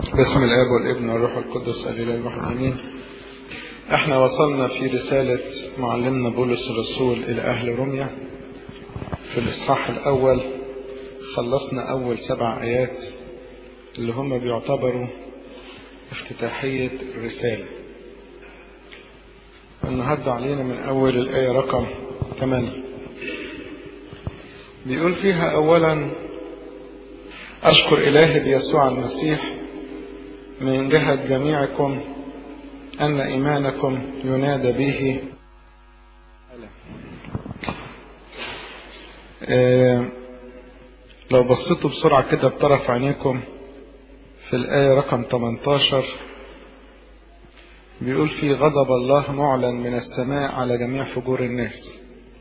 باسم الاب والابن والروح القدس الاله الواحد امين احنا وصلنا في رسالة معلمنا بولس الرسول الى اهل روميا في الاصحاح الاول خلصنا اول سبع ايات اللي هم بيعتبروا افتتاحية الرسالة النهاردة علينا من اول الاية رقم 8 بيقول فيها اولا اشكر الهي بيسوع المسيح من جهة جميعكم أن إيمانكم ينادى به آه لو بصيتوا بسرعة كده بطرف عينيكم في الآية رقم 18 بيقول في غضب الله معلن من السماء على جميع فجور الناس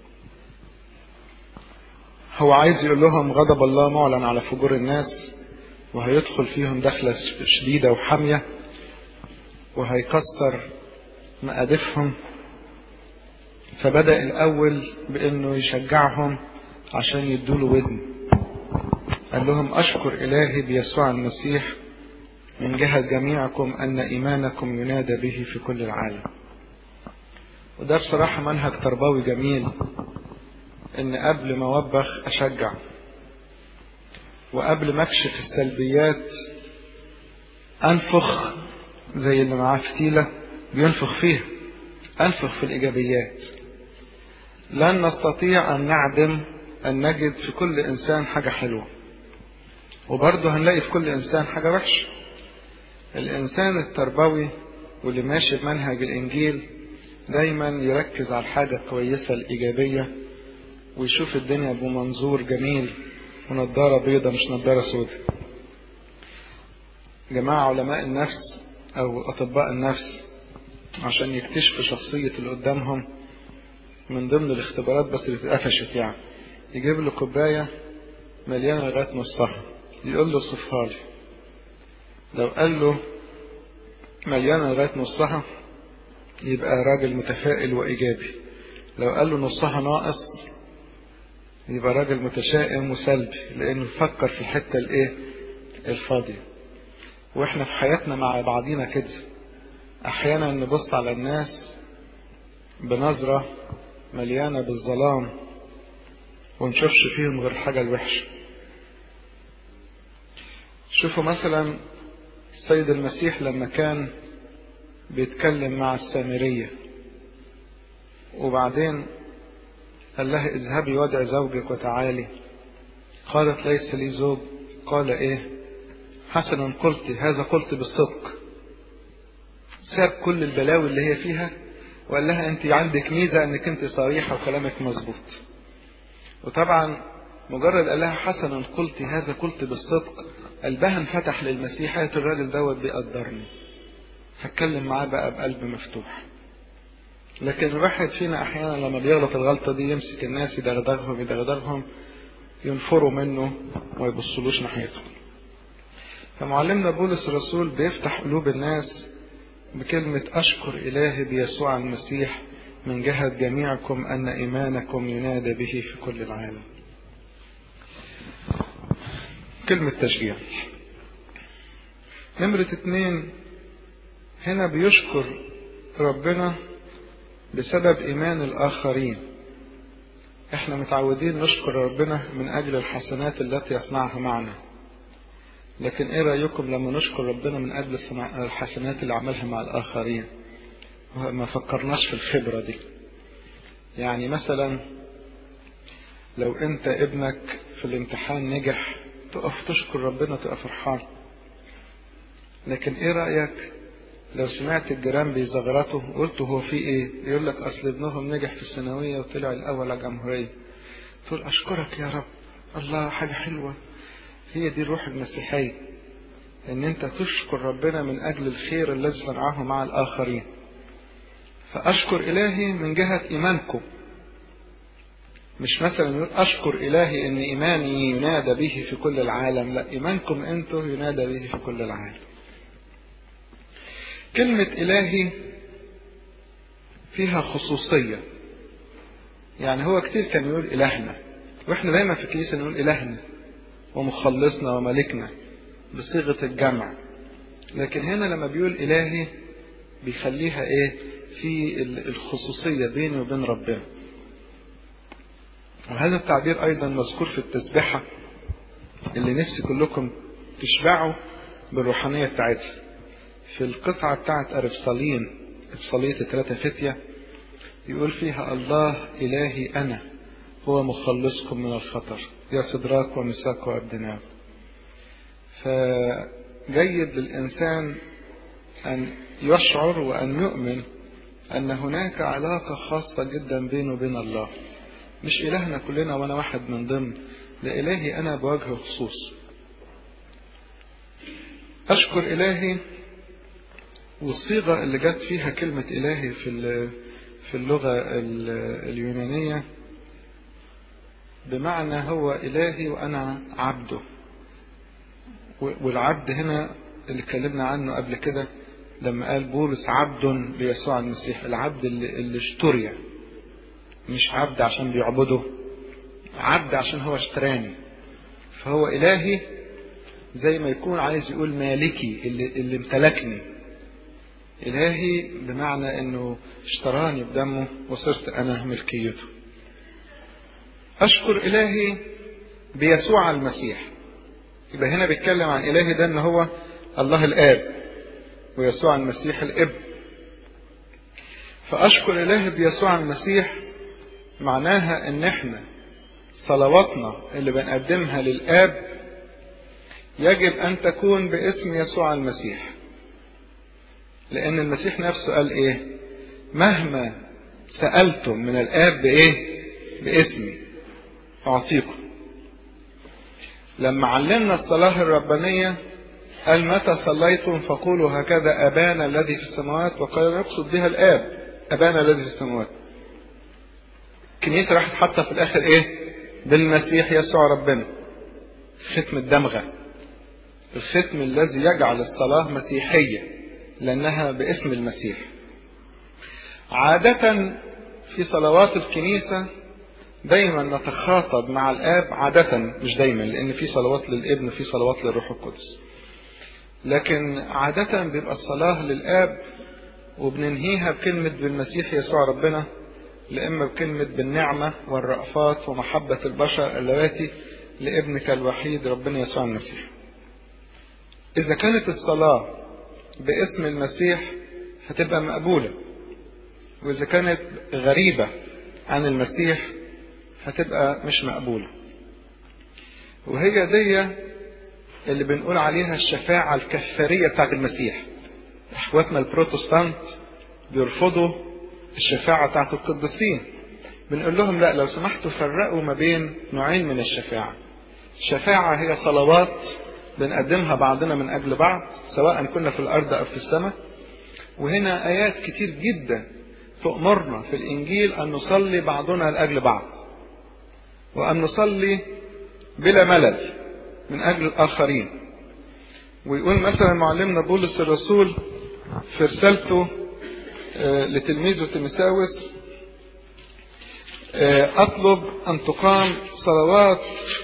هو عايز يقول لهم غضب الله معلن على فجور الناس وهيدخل فيهم دخلة شديدة وحامية وهيكسر مقادفهم فبدأ الأول بأنه يشجعهم عشان يدوله ودن قال لهم أشكر إلهي بيسوع المسيح من جهة جميعكم أن إيمانكم ينادى به في كل العالم وده بصراحة منهج تربوي جميل إن قبل ما أوبخ أشجع وقبل ما اكشف السلبيات انفخ زي اللي معاه فتيلة بينفخ فيها انفخ في الايجابيات لن نستطيع ان نعدم ان نجد في كل انسان حاجة حلوة وبرضه هنلاقي في كل انسان حاجة وحشة الانسان التربوي واللي ماشي بمنهج الانجيل دايما يركز على الحاجة الكويسة الايجابية ويشوف الدنيا بمنظور جميل ونضارة بيضة مش نضارة سوداء جماعة علماء النفس أو أطباء النفس عشان يكتشفوا شخصية اللي قدامهم من ضمن الاختبارات بس اللي اتقفشت يعني يجيب له كوباية مليانة لغاية نصها يقول له صفها لي لو قال له مليانة لغاية نصها يبقى راجل متفائل وإيجابي لو قال له نصها ناقص يبقى راجل متشائم وسلبي لانه يفكر في الحته الايه الفاضيه واحنا في حياتنا مع بعضينا كده احيانا نبص على الناس بنظره مليانه بالظلام ونشوفش فيهم غير الحاجه الوحشه شوفوا مثلا السيد المسيح لما كان بيتكلم مع السامريه وبعدين قال لها اذهبي وادعي زوجك وتعالي قالت ليس لي زوج قال ايه حسنا قلت هذا قلت بالصدق ساب كل البلاوي اللي هي فيها وقال لها انت عندك ميزة انك انت صريحة وكلامك مظبوط وطبعا مجرد قال لها حسنا قلت هذا قلت بالصدق قلبها انفتح للمسيح قالت الراجل دوت بيقدرني هتكلم معاه بقى بقلب مفتوح لكن الواحد فينا احيانا لما بيغلط الغلطه دي يمسك الناس يدغدغهم يدغدغهم ينفروا منه وما يبصلوش ناحيته فمعلمنا بولس الرسول بيفتح قلوب الناس بكلمة أشكر إلهي بيسوع المسيح من جهة جميعكم أن إيمانكم ينادى به في كل العالم كلمة تشجيع نمرة اتنين هنا بيشكر ربنا بسبب ايمان الاخرين احنا متعودين نشكر ربنا من اجل الحسنات التي يصنعها معنا لكن ايه رايكم لما نشكر ربنا من اجل الحسنات اللي عملها مع الاخرين ما فكرناش في الخبرة دي يعني مثلا لو انت ابنك في الامتحان نجح تقف تشكر ربنا تبقى فرحان لكن ايه رأيك لو سمعت الجيران بيزغرطوا قلت هو في ايه يقول لك اصل ابنهم نجح في الثانويه وطلع الاول على الجمهوريه تقول اشكرك يا رب الله حاجه حلوه هي دي الروح المسيحيه ان انت تشكر ربنا من اجل الخير الذي صنعه مع الاخرين فاشكر الهي من جهه ايمانكم مش مثلا يقول اشكر الهي ان ايماني ينادى به في كل العالم لا ايمانكم انتم ينادى به في كل العالم كلمة إلهي فيها خصوصية يعني هو كتير كان يقول إلهنا وإحنا دايما في الكنيسة نقول إلهنا ومخلصنا وملكنا بصيغة الجمع لكن هنا لما بيقول إلهي بيخليها إيه في الخصوصية بيني وبين ربنا وهذا التعبير أيضا مذكور في التسبحة اللي نفسي كلكم تشبعوا بالروحانية بتاعتها في القطعة بتاعت أرفصالين إفصالية الثلاثة فتية يقول فيها الله إلهي أنا هو مخلصكم من الخطر يا صدراك ومساك وأبدناك فجيد للإنسان أن يشعر وأن يؤمن أن هناك علاقة خاصة جدا بينه وبين الله مش إلهنا كلنا وأنا واحد من ضمن لإلهي أنا بوجه خصوص أشكر إلهي والصيغة اللي جت فيها كلمة إلهي في في اللغة اليونانية بمعنى هو إلهي وأنا عبده والعبد هنا اللي اتكلمنا عنه قبل كده لما قال بولس عبد ليسوع المسيح العبد اللي, اللي اشتري مش عبد عشان بيعبده عبد عشان هو اشتراني فهو إلهي زي ما يكون عايز يقول مالكي اللي, اللي امتلكني إلهي بمعنى أنه اشتراني بدمه وصرت أنا ملكيته أشكر إلهي بيسوع المسيح يبقى هنا بيتكلم عن إلهي ده أن هو الله الآب ويسوع المسيح الابن فأشكر إلهي بيسوع المسيح معناها أن احنا صلواتنا اللي بنقدمها للآب يجب أن تكون باسم يسوع المسيح لأن المسيح نفسه قال إيه مهما سألتم من الآب بإيه باسمي أعطيكم لما علمنا الصلاة الربانية قال متى صليتم فقولوا هكذا أبانا الذي في السماوات وقال يقصد بها الآب أبانا الذي في السماوات الكنيسة راحت حاطة في الآخر إيه بالمسيح يسوع ربنا ختم الدمغة الختم الذي يجعل الصلاة مسيحية لأنها باسم المسيح عادة في صلوات الكنيسة دايما نتخاطب مع الآب عادة مش دايما لأن في صلوات للابن وفي صلوات للروح القدس لكن عادة بيبقى الصلاة للآب وبننهيها بكلمة بالمسيح يسوع ربنا لإما بكلمة بالنعمة والرأفات ومحبة البشر اللواتي لابنك الوحيد ربنا يسوع المسيح إذا كانت الصلاة باسم المسيح هتبقى مقبولة وإذا كانت غريبة عن المسيح هتبقى مش مقبولة وهي دي اللي بنقول عليها الشفاعة الكفارية بتاعت المسيح اخواتنا البروتستانت بيرفضوا الشفاعة بتاعت القديسين بنقول لهم لا لو سمحتوا فرقوا ما بين نوعين من الشفاعة الشفاعة هي صلوات بنقدمها بعضنا من أجل بعض سواء كنا في الأرض أو في السماء وهنا آيات كتير جدا تؤمرنا في الإنجيل أن نصلي بعضنا لأجل بعض وأن نصلي بلا ملل من أجل الآخرين ويقول مثلا معلمنا بولس الرسول في رسالته لتلميذه تيمساوس أطلب أن تقام صلوات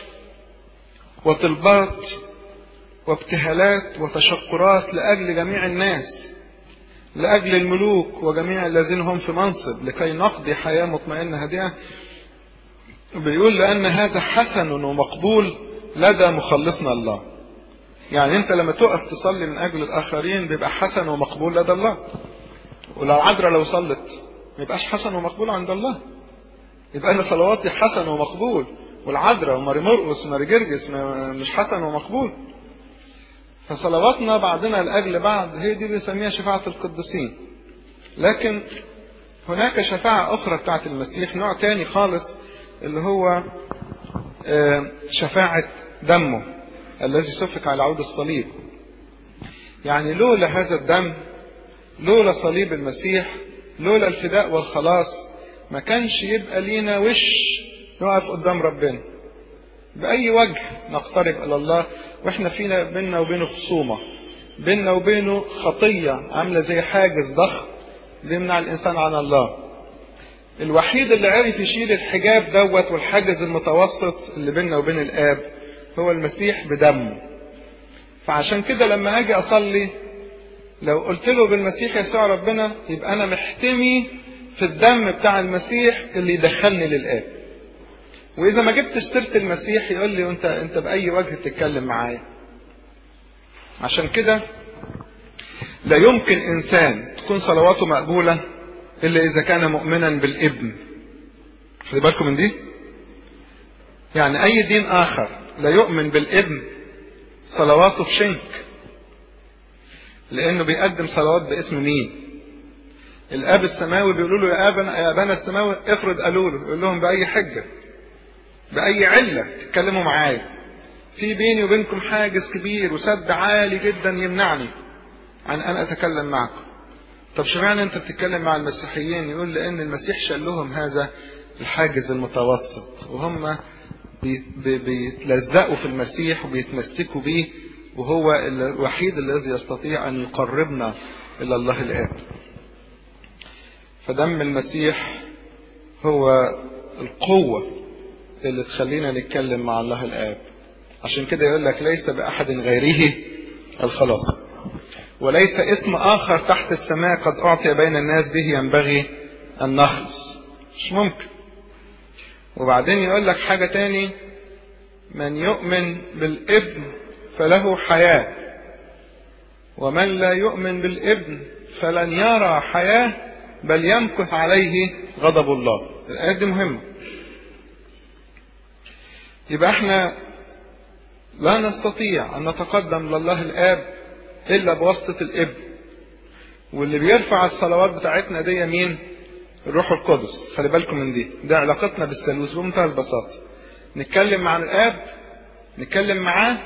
وطلبات وابتهالات وتشكرات لأجل جميع الناس لأجل الملوك وجميع الذين هم في منصب لكي نقضي حياة مطمئنة هادئة بيقول لأن هذا حسن ومقبول لدى مخلصنا الله يعني انت لما تقف تصلي من اجل الاخرين بيبقى حسن ومقبول لدى الله ولو عذراء لو صلت ما يبقاش حسن ومقبول عند الله يبقى انا صلواتي حسن ومقبول والعذراء وماري مرقس وماري جرجس مش حسن ومقبول فصلواتنا بعضنا لاجل بعض هي دي اللي بنسميها شفاعة القديسين لكن هناك شفاعة أخرى بتاعت المسيح نوع تاني خالص اللي هو شفاعة دمه الذي سفك على عود الصليب يعني لولا هذا الدم لولا صليب المسيح لولا الفداء والخلاص ما كانش يبقى لينا وش نقف قدام ربنا بأي وجه نقترب إلى الله وإحنا فينا بيننا وبينه خصومة بيننا وبينه خطية عاملة زي حاجز ضخم بيمنع الإنسان عن الله الوحيد اللي عرف يشيل الحجاب دوت والحاجز المتوسط اللي بيننا وبين الآب هو المسيح بدمه فعشان كده لما أجي أصلي لو قلت له بالمسيح يسوع ربنا يبقى انا محتمي في الدم بتاع المسيح اللي يدخلني للآب واذا ما جبتش سيره المسيح يقول لي انت انت باي وجه تتكلم معايا عشان كده لا يمكن انسان تكون صلواته مقبوله الا اذا كان مؤمنا بالابن خلي بالكم من دي يعني اي دين اخر لا يؤمن بالابن صلواته في شنك لانه بيقدم صلوات باسم مين الاب السماوي بيقولوا له يا ابنا يا ابانا السماوي افرض قالوا له يقول لهم باي حجه باي عله تتكلموا معايا في بيني وبينكم حاجز كبير وسد عالي جدا يمنعني عن ان اتكلم معكم طب شمعنى انت بتتكلم مع المسيحيين يقول لان المسيح شال لهم هذا الحاجز المتوسط وهم بيتلزقوا في المسيح وبيتمسكوا بيه وهو الوحيد الذي يستطيع ان يقربنا الى الله الاب فدم المسيح هو القوه اللي تخلينا نتكلم مع الله الاب عشان كده يقول لك ليس باحد غيره الخلاص وليس اسم اخر تحت السماء قد اعطي بين الناس به ينبغي ان نخلص مش ممكن وبعدين يقول لك حاجة تاني من يؤمن بالابن فله حياة ومن لا يؤمن بالابن فلن يرى حياة بل يمكث عليه غضب الله الآية دي مهمة يبقى احنا لا نستطيع أن نتقدم لله الآب إلا بواسطة الابن واللي بيرفع الصلوات بتاعتنا دي مين؟ الروح القدس خلي بالكم من دي ده علاقتنا بالثالوث بمنتهى البساطة نتكلم مع الآب نتكلم معاه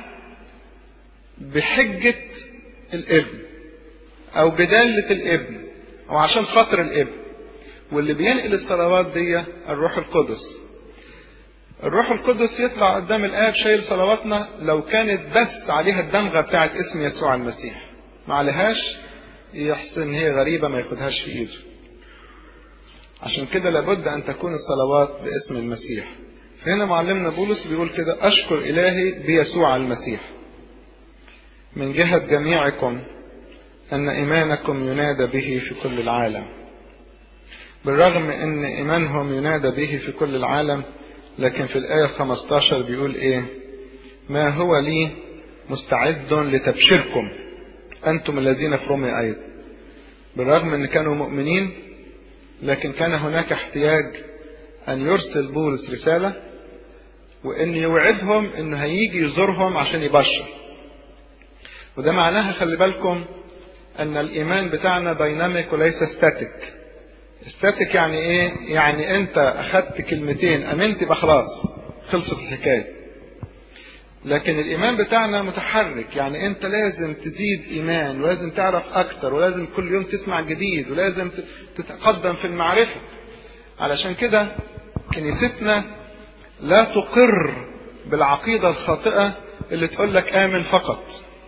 بحجة الابن أو بدالة الابن أو عشان خاطر الابن واللي بينقل الصلوات دي الروح القدس الروح القدس يطلع قدام الآب شايل صلواتنا لو كانت بس عليها الدمغة بتاعت اسم يسوع المسيح ما عليهاش يحسن هي غريبة ما ياخدهاش في ايده عشان كده لابد ان تكون الصلوات باسم المسيح هنا معلمنا بولس بيقول كده اشكر الهي بيسوع المسيح من جهة جميعكم ان ايمانكم ينادى به في كل العالم بالرغم ان ايمانهم ينادى به في كل العالم لكن في الايه 15 بيقول ايه ما هو لي مستعد لتبشيركم انتم الذين في رومي ايضا بالرغم ان كانوا مؤمنين لكن كان هناك احتياج ان يرسل بولس رسالة وان يوعدهم انه هيجي يزورهم عشان يبشر وده معناها خلي بالكم ان الايمان بتاعنا دايناميك وليس ستاتيك ستاتيك يعني ايه يعني انت اخدت كلمتين امنت يبقى خلاص خلصت الحكايه لكن الايمان بتاعنا متحرك يعني انت لازم تزيد ايمان ولازم تعرف اكتر ولازم كل يوم تسمع جديد ولازم تتقدم في المعرفه علشان كده كنيستنا لا تقر بالعقيده الخاطئه اللي تقول لك امن فقط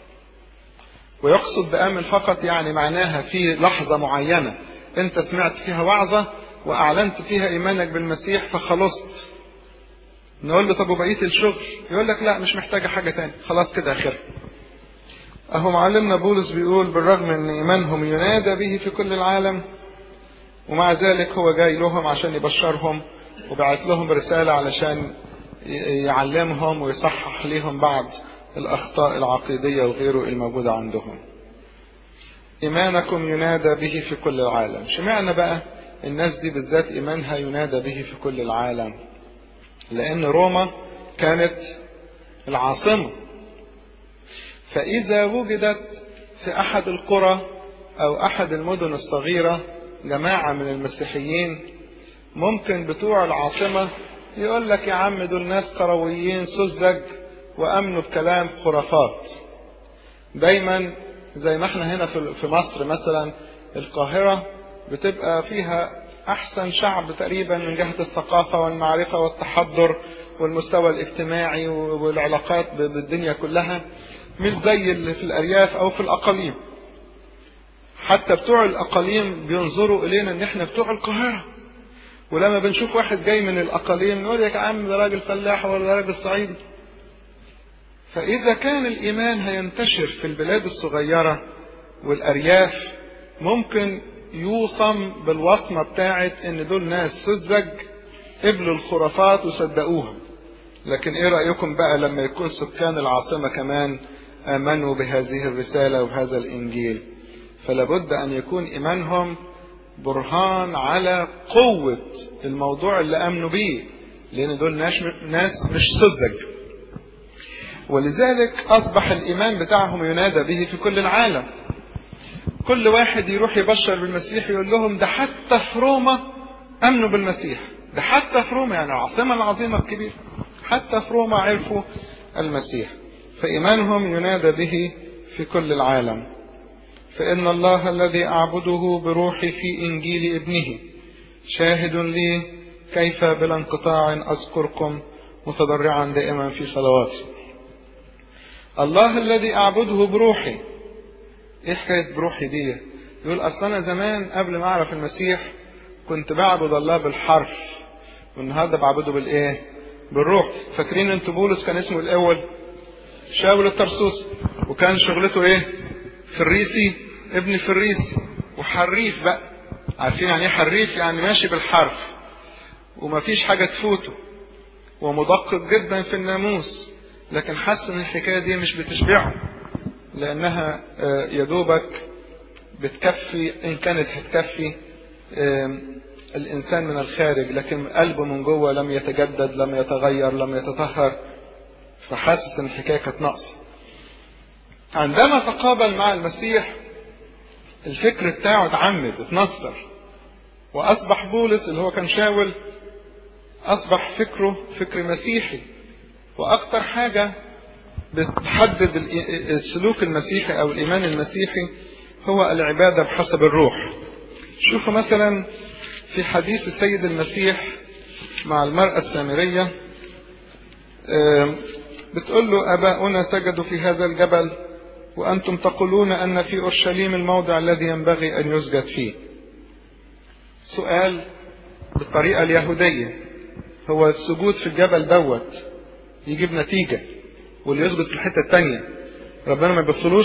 ويقصد بامن فقط يعني معناها في لحظه معينه انت سمعت فيها وعظه واعلنت فيها ايمانك بالمسيح فخلصت نقول له طب وبقيه الشغل يقول لك لا مش محتاجه حاجه تاني خلاص كده اخرها اهو معلمنا بولس بيقول بالرغم ان ايمانهم ينادى به في كل العالم ومع ذلك هو جاي لهم عشان يبشرهم وبعت لهم رسالة علشان يعلمهم ويصحح ليهم بعض الأخطاء العقيدية وغيره الموجودة عندهم إيمانكم ينادى به في كل العالم شمعنا بقى الناس دي بالذات إيمانها ينادى به في كل العالم لأن روما كانت العاصمة فإذا وجدت في أحد القرى أو أحد المدن الصغيرة جماعة من المسيحيين ممكن بتوع العاصمة يقول لك يا عم دول ناس قرويين سذج وأمنوا بكلام خرافات دايما زي ما احنا هنا في مصر مثلا القاهرة بتبقى فيها أحسن شعب تقريبا من جهة الثقافة والمعرفة والتحضر والمستوى الاجتماعي والعلاقات بالدنيا كلها مش زي اللي في الأرياف أو في الأقاليم حتى بتوع الأقاليم بينظروا إلينا إن إحنا بتوع القاهرة ولما بنشوف واحد جاي من الأقاليم نقول يا عم ده راجل فلاح ولا راجل صعيدي فإذا كان الإيمان هينتشر في البلاد الصغيرة والأرياف ممكن يوصم بالوصمة بتاعت إن دول ناس سذج قبلوا الخرافات وصدقوها لكن إيه رأيكم بقى لما يكون سكان العاصمة كمان آمنوا بهذه الرسالة وبهذا الإنجيل فلابد أن يكون إيمانهم برهان على قوة الموضوع اللي آمنوا بيه لأن دول ناس ناس مش سذج ولذلك أصبح الإيمان بتاعهم ينادى به في كل العالم كل واحد يروح يبشر بالمسيح يقول لهم ده حتى في روما امنوا بالمسيح ده حتى في روما يعني العاصمه العظيمه الكبيره حتى في روما عرفوا المسيح فايمانهم ينادى به في كل العالم فان الله الذي اعبده بروحي في انجيل ابنه شاهد لي كيف بلا انقطاع اذكركم متضرعا دائما في صلواتي الله الذي اعبده بروحي ايه حكايه بروحي دي يقول اصل انا زمان قبل ما اعرف المسيح كنت بعبد الله بالحرف والنهارده بعبده بالايه بالروح فاكرين انتوا بولس كان اسمه الاول شاول الترسوس وكان شغلته ايه فريسي ابن فريسي وحريف بقى عارفين يعني ايه حريف يعني ماشي بالحرف ومفيش حاجه تفوته ومدقق جدا في الناموس لكن حس ان الحكايه دي مش بتشبعه لانها يدوبك بتكفي ان كانت هتكفي الانسان من الخارج لكن قلبه من جوه لم يتجدد لم يتغير لم يتطهر فحاسس ان الحكايه كانت ناقصه عندما تقابل مع المسيح الفكر بتاعه اتعمد اتنصر واصبح بولس اللي هو كان شاول اصبح فكره فكر مسيحي واكتر حاجه بتحدد السلوك المسيحي او الايمان المسيحي هو العباده بحسب الروح شوفوا مثلا في حديث السيد المسيح مع المرأة السامرية بتقول له أباؤنا سجدوا في هذا الجبل وأنتم تقولون أن في أورشليم الموضع الذي ينبغي أن يسجد فيه سؤال بالطريقة اليهودية هو السجود في الجبل دوت يجيب نتيجة واللي يسجد في الحتة التانية ربنا ما يبصلوش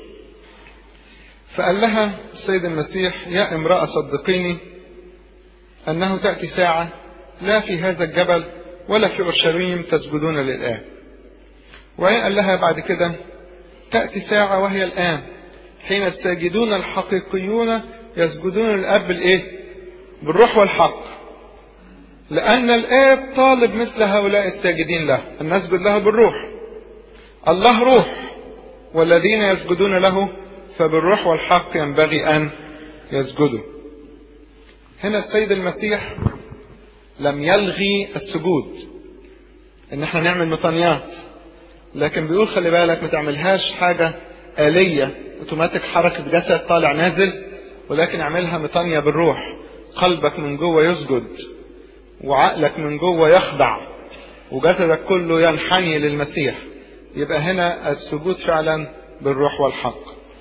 فقال لها السيد المسيح يا امرأة صدقيني أنه تأتي ساعة لا في هذا الجبل ولا في أورشليم تسجدون للآب وقال لها بعد كده تأتي ساعة وهي الآن حين الساجدون الحقيقيون يسجدون للآب بالإيه؟ بالروح والحق لأن الآب طالب مثل هؤلاء الساجدين له أن نسجد له بالروح الله روح والذين يسجدون له فبالروح والحق ينبغي أن يسجدوا هنا السيد المسيح لم يلغي السجود ان احنا نعمل مطنيات لكن بيقول خلي بالك ما تعملهاش حاجة آلية اوتوماتيك حركة جسد طالع نازل ولكن اعملها مطانية بالروح قلبك من جوه يسجد وعقلك من جوه يخضع وجسدك كله ينحني للمسيح يبقى هنا السجود فعلا بالروح والحق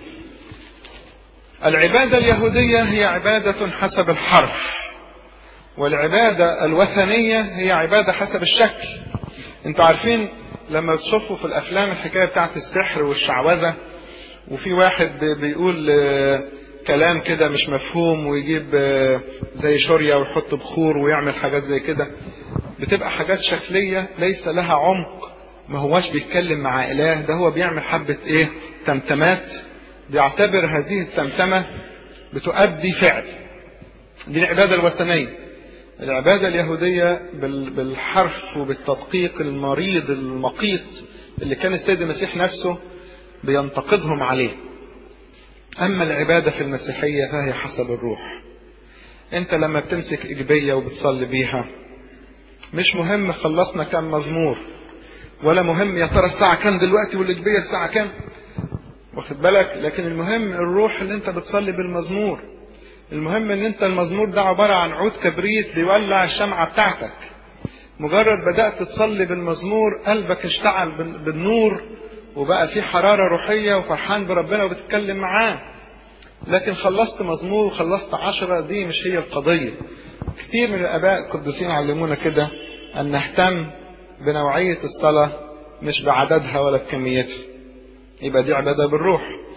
العبادة اليهودية هي عبادة حسب الحرف والعبادة الوثنية هي عبادة حسب الشكل انتوا عارفين لما تشوفوا في الافلام الحكاية بتاعت السحر والشعوذة وفي واحد بيقول كلام كده مش مفهوم ويجيب زي شورية ويحط بخور ويعمل حاجات زي كده بتبقى حاجات شكلية ليس لها عمق ما هواش بيتكلم مع اله ده هو بيعمل حبة ايه تمتمات بيعتبر هذه التمتمة بتؤدي فعل دي العبادة الوثنية العبادة اليهودية بالحرف وبالتدقيق المريض المقيت اللي كان السيد المسيح نفسه بينتقدهم عليه أما العبادة في المسيحية فهي حسب الروح أنت لما بتمسك إجبية وبتصلي بيها مش مهم خلصنا كم مزمور ولا مهم يا ترى الساعة كام دلوقتي والإجبية الساعة كام واخد بالك لكن المهم الروح اللي انت بتصلي بالمزمور المهم ان انت المزمور ده عبارة عن عود كبريت بيولع الشمعة بتاعتك مجرد بدأت تصلي بالمزمور قلبك اشتعل بالنور وبقى في حرارة روحية وفرحان بربنا وبتتكلم معاه لكن خلصت مزمور وخلصت عشرة دي مش هي القضية كتير من الآباء القديسين علمونا كده أن نهتم بنوعية الصلاة مش بعددها ولا بكميتها يبقى دي عبادة بالروح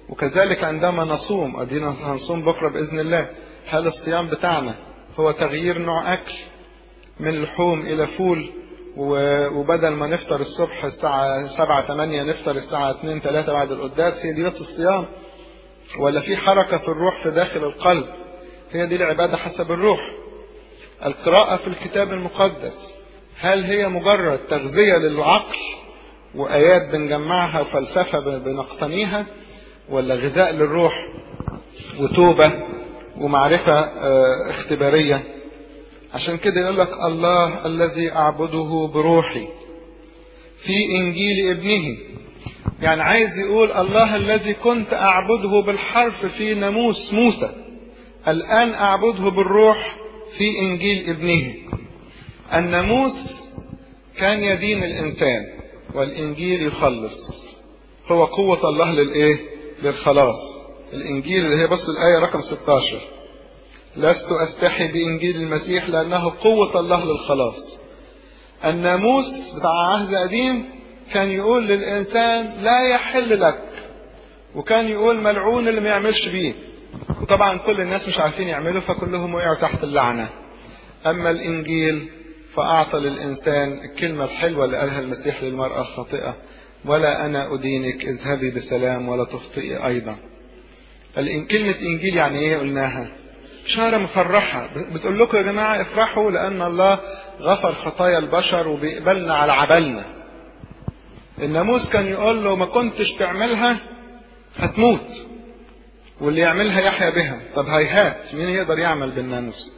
وكذلك عندما نصوم ادينا هنصوم بكره باذن الله هل الصيام بتاعنا هو تغيير نوع اكل من لحوم الى فول وبدل ما نفطر الصبح الساعة سبعة ثمانية نفطر الساعة اتنين ثلاثة بعد القداس هي دي الصيام ولا في حركة في الروح في داخل القلب هي دي العبادة حسب الروح القراءة في الكتاب المقدس هل هي مجرد تغذية للعقل وآيات بنجمعها وفلسفة بنقتنيها ولا غذاء للروح وتوبة ومعرفة اختبارية عشان كده يقول لك الله الذي أعبده بروحي في إنجيل ابنه يعني عايز يقول الله الذي كنت أعبده بالحرف في ناموس موسى الآن أعبده بالروح في إنجيل ابنه الناموس كان يدين الإنسان والإنجيل يخلص هو قوة الله للإيه؟ للخلاص الإنجيل اللي هي بص الآية رقم 16 لست أستحي بإنجيل المسيح لأنه قوة الله للخلاص الناموس بتاع عهد قديم كان يقول للإنسان لا يحل لك وكان يقول ملعون اللي ما يعملش بيه وطبعا كل الناس مش عارفين يعملوا فكلهم وقعوا تحت اللعنة أما الإنجيل فأعطى للإنسان الكلمة الحلوة اللي قالها المسيح للمرأة الخاطئة ولا أنا أدينك اذهبي بسلام ولا تخطئي أيضا كلمة إنجيل يعني إيه قلناها بشارة مفرحة بتقول لكم يا جماعة افرحوا لأن الله غفر خطايا البشر وبيقبلنا على عبلنا الناموس كان يقول له ما كنتش تعملها هتموت واللي يعملها يحيا بها طب هيهات مين يقدر يعمل بالناموس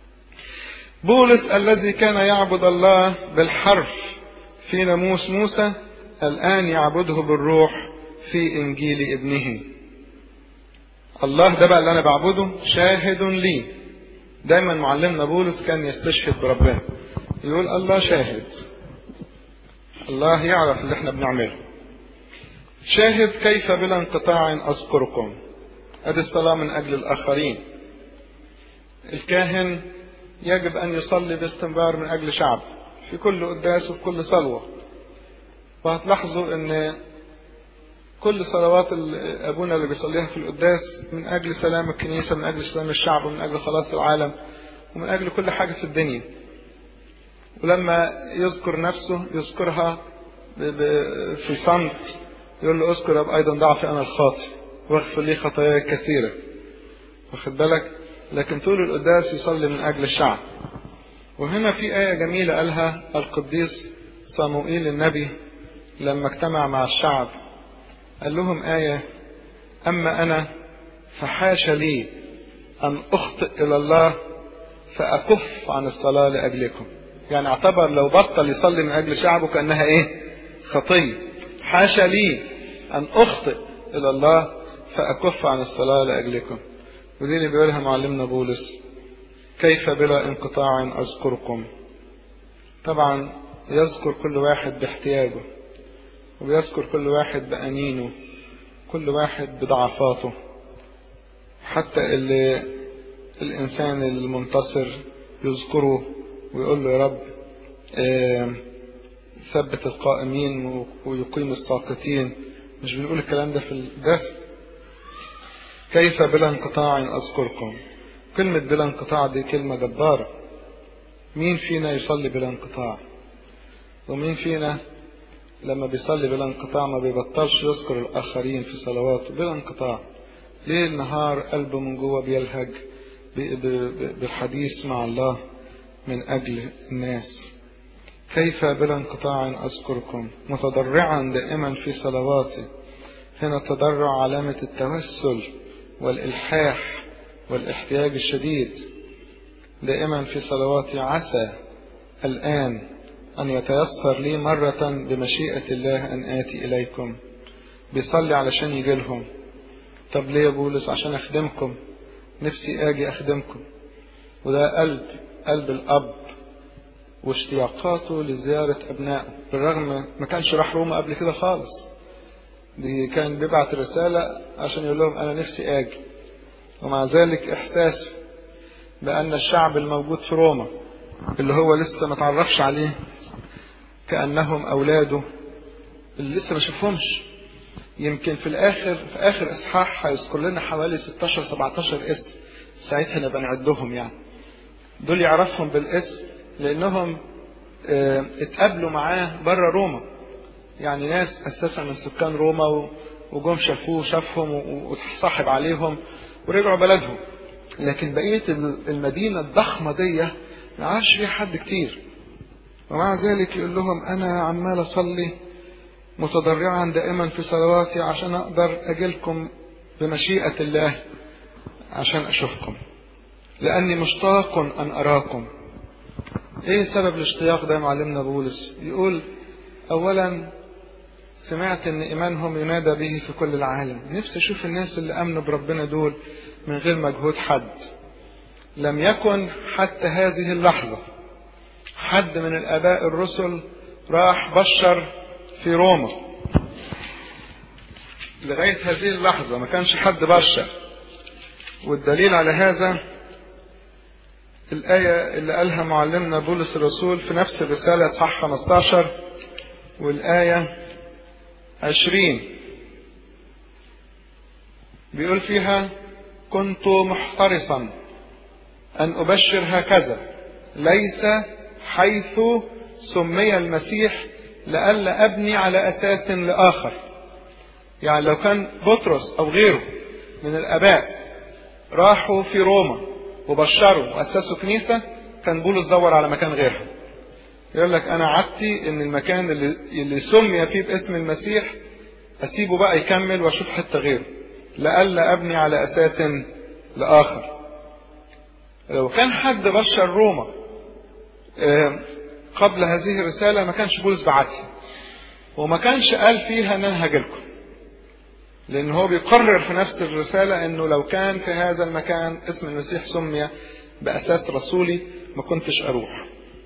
بولس الذي كان يعبد الله بالحرف في ناموس موسى الآن يعبده بالروح في إنجيل ابنه الله ده بقى اللي أنا بعبده شاهد لي دايما معلمنا بولس كان يستشهد بربنا يقول الله شاهد الله يعرف اللي احنا بنعمله شاهد كيف بلا انقطاع أذكركم ادي الصلاة من أجل الآخرين الكاهن يجب أن يصلي باستمرار من أجل شعب في كل قداس وفي كل صلوة وهتلاحظوا أن كل صلوات أبونا اللي بيصليها في القداس من أجل سلام الكنيسة من أجل سلام الشعب ومن أجل خلاص العالم ومن أجل كل حاجة في الدنيا ولما يذكر نفسه يذكرها في صمت يقول له اذكر أيضا ضعفي أنا الخاطئ واغفر لي خطاياي كثيرة واخد بالك لكن طول القداس يصلي من أجل الشعب وهنا في آية جميلة قالها القديس صموئيل النبي لما اجتمع مع الشعب قال لهم آية أما أنا فحاش لي أن أخطئ إلى الله فأكف عن الصلاة لأجلكم يعني اعتبر لو بطل يصلي من أجل شعبه كأنها إيه خطية حاشا لي أن أخطئ إلى الله فأكف عن الصلاة لأجلكم ودي اللي بيقولها معلمنا بولس كيف بلا انقطاع أذكركم طبعا يذكر كل واحد باحتياجه وبيذكر كل واحد بأنينه كل واحد بضعفاته حتى اللي الإنسان المنتصر يذكره ويقول له يا رب اه ثبت القائمين ويقيم الساقطين مش بنقول الكلام ده في الدرس كيف بلا انقطاع أذكركم كلمة بلا انقطاع دي كلمة جبارة مين فينا يصلي بلا انقطاع ومين فينا لما بيصلي بلا انقطاع ما بيبطلش يذكر الآخرين في صلواته بلا انقطاع ليل نهار قلبه من جوه بيلهج بالحديث مع الله من أجل الناس كيف بلا انقطاع أذكركم متضرعا دائما في صلواتي هنا التضرع علامة التوسل والإلحاح والاحتياج الشديد دائما في صلواتي عسى الآن أن يتيسر لي مرة بمشيئة الله أن آتي إليكم بيصلي علشان يجي لهم طب ليه يا بولس عشان أخدمكم نفسي آجي أخدمكم وده قلب قلب الأب واشتياقاته لزيارة أبنائه بالرغم ما كانش راح روما قبل كده خالص دي كان بيبعت رسالة عشان يقول لهم أنا نفسي آجي ومع ذلك إحساسه بأن الشعب الموجود في روما اللي هو لسه ما تعرفش عليه كأنهم أولاده اللي لسه ما شافهمش يمكن في الاخر في اخر اصحاح هيذكر لنا حوالي 16 17 اسم ساعتها نبقى نعدهم يعني دول يعرفهم بالاسم لانهم اه اتقابلوا معاه بره روما يعني ناس اساسا من سكان روما وجم شافوه شافهم وتصاحب عليهم ورجعوا بلدهم لكن بقيه المدينه الضخمه دي ما يعرفش فيها حد كتير ومع ذلك يقول لهم انا عمال اصلي متضرعا دائما في صلواتي عشان اقدر اجيلكم بمشيئه الله عشان اشوفكم لاني مشتاق ان اراكم ايه سبب الاشتياق ده معلمنا بولس يقول اولا سمعت ان ايمانهم ينادى به في كل العالم نفسي اشوف الناس اللي امنوا بربنا دول من غير مجهود حد لم يكن حتى هذه اللحظه حد من الاباء الرسل راح بشر في روما لغايه هذه اللحظه ما كانش حد بشر والدليل على هذا الآية اللي قالها معلمنا بولس الرسول في نفس الرسالة إصحاح 15 والآية 20 بيقول فيها كنت محترصا أن أبشر هكذا ليس حيث سمي المسيح لئلا أبني على أساس لآخر يعني لو كان بطرس أو غيره من الآباء راحوا في روما وبشروا وأسسوا كنيسة كان بولس دور على مكان غيرها يقول لك أنا عدتي إن المكان اللي, اللي سمي فيه باسم المسيح أسيبه بقى يكمل وأشوف حتة غيره لئلا أبني على أساس لآخر لو كان حد بشر روما قبل هذه الرسالة ما كانش بولس بعتها وما كانش قال فيها ان انا هاجيلكم لان هو بيقرر في نفس الرسالة انه لو كان في هذا المكان اسم المسيح سمي باساس رسولي ما كنتش اروح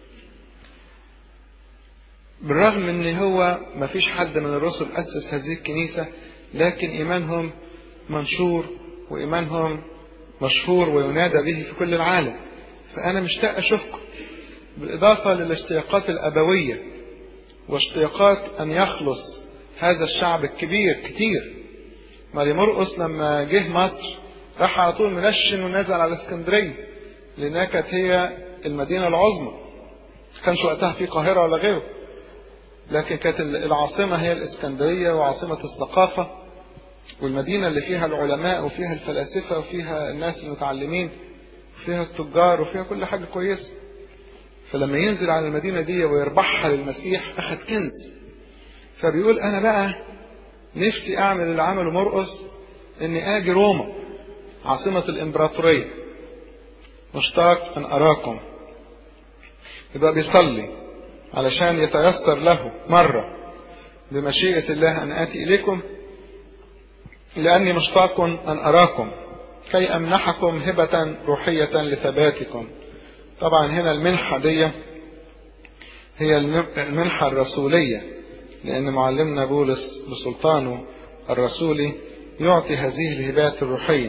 بالرغم ان هو ما فيش حد من الرسل اسس هذه الكنيسة لكن ايمانهم منشور وايمانهم مشهور وينادى به في كل العالم فانا مشتاق اشوفكم بالإضافة للاشتياقات الأبوية واشتياقات أن يخلص هذا الشعب الكبير كتير ماري مرقس لما جه مصر راح على طول منشن ونزل على اسكندرية لأنها كانت هي المدينة العظمى كانش وقتها في قاهرة ولا غيره لكن كانت العاصمة هي الإسكندرية وعاصمة الثقافة والمدينة اللي فيها العلماء وفيها الفلاسفة وفيها الناس المتعلمين وفيها التجار وفيها كل حاجة كويسة فلما ينزل على المدينة دي ويربحها للمسيح أخذ كنز فبيقول أنا بقى نفسي أعمل اللي عمله مرقس إني آجي روما عاصمة الإمبراطورية مشتاق أن أراكم يبقى بيصلي علشان يتيسر له مرة بمشيئة الله أن آتي إليكم لأني مشتاق أن أراكم كي أمنحكم هبة روحية لثباتكم طبعا هنا المنحة دي هي المنحة الرسولية لأن معلمنا بولس بسلطانه الرسولي يعطي هذه الهبات الروحية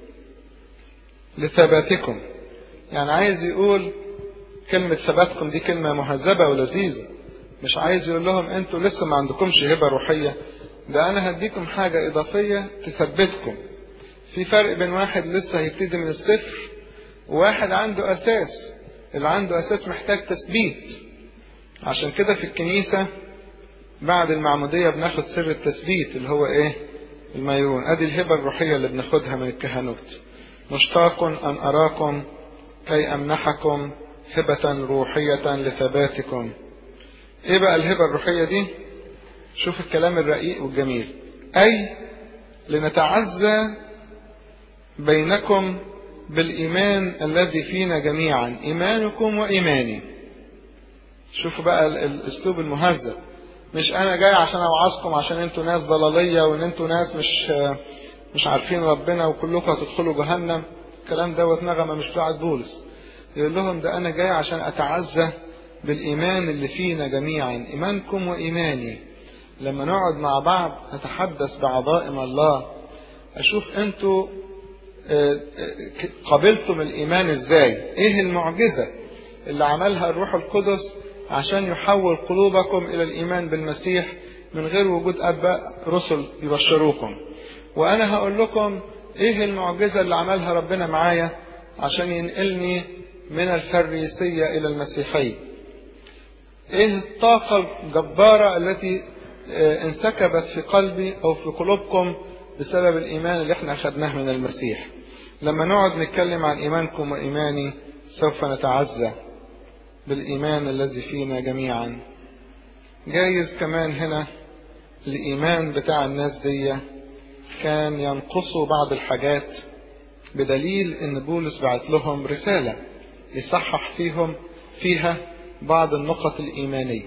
لثباتكم يعني عايز يقول كلمة ثباتكم دي كلمة مهذبة ولذيذة مش عايز يقول لهم انتوا لسه ما عندكمش هبة روحية ده انا هديكم حاجة اضافية تثبتكم في فرق بين واحد لسه هيبتدي من الصفر وواحد عنده اساس اللي عنده اساس محتاج تثبيت عشان كده في الكنيسة بعد المعمودية بناخد سر التثبيت اللي هو ايه الميرون ادي الهبة الروحية اللي بناخدها من الكهنوت مشتاق ان اراكم كي امنحكم هبة روحية لثباتكم ايه بقى الهبة الروحية دي شوف الكلام الرقيق والجميل اي لنتعزى بينكم بالايمان الذي فينا جميعا ايمانكم وايماني شوفوا بقى الاسلوب المهذب مش انا جاي عشان اوعظكم عشان انتوا ناس ضلاليه وان انتوا ناس مش مش عارفين ربنا وكلكم هتدخلوا جهنم الكلام دوت نغمه مش بتاعت بولس يقول لهم ده انا جاي عشان اتعزى بالايمان اللي فينا جميعا ايمانكم وايماني لما نقعد مع بعض نتحدث بعظائم الله اشوف انتوا قبلتم الايمان ازاي ايه المعجزه اللي عملها الروح القدس عشان يحول قلوبكم الى الايمان بالمسيح من غير وجود اباء رسل يبشروكم وانا هقول لكم ايه المعجزة اللي عملها ربنا معايا عشان ينقلني من الفريسية الى المسيحية ايه الطاقة الجبارة التي انسكبت في قلبي او في قلوبكم بسبب الايمان اللي احنا اخدناه من المسيح لما نقعد نتكلم عن ايمانكم وايماني سوف نتعزى بالايمان الذي فينا جميعا جايز كمان هنا الايمان بتاع الناس دي كان ينقصوا بعض الحاجات بدليل ان بولس بعت لهم رسالة يصحح فيهم فيها بعض النقط الايمانية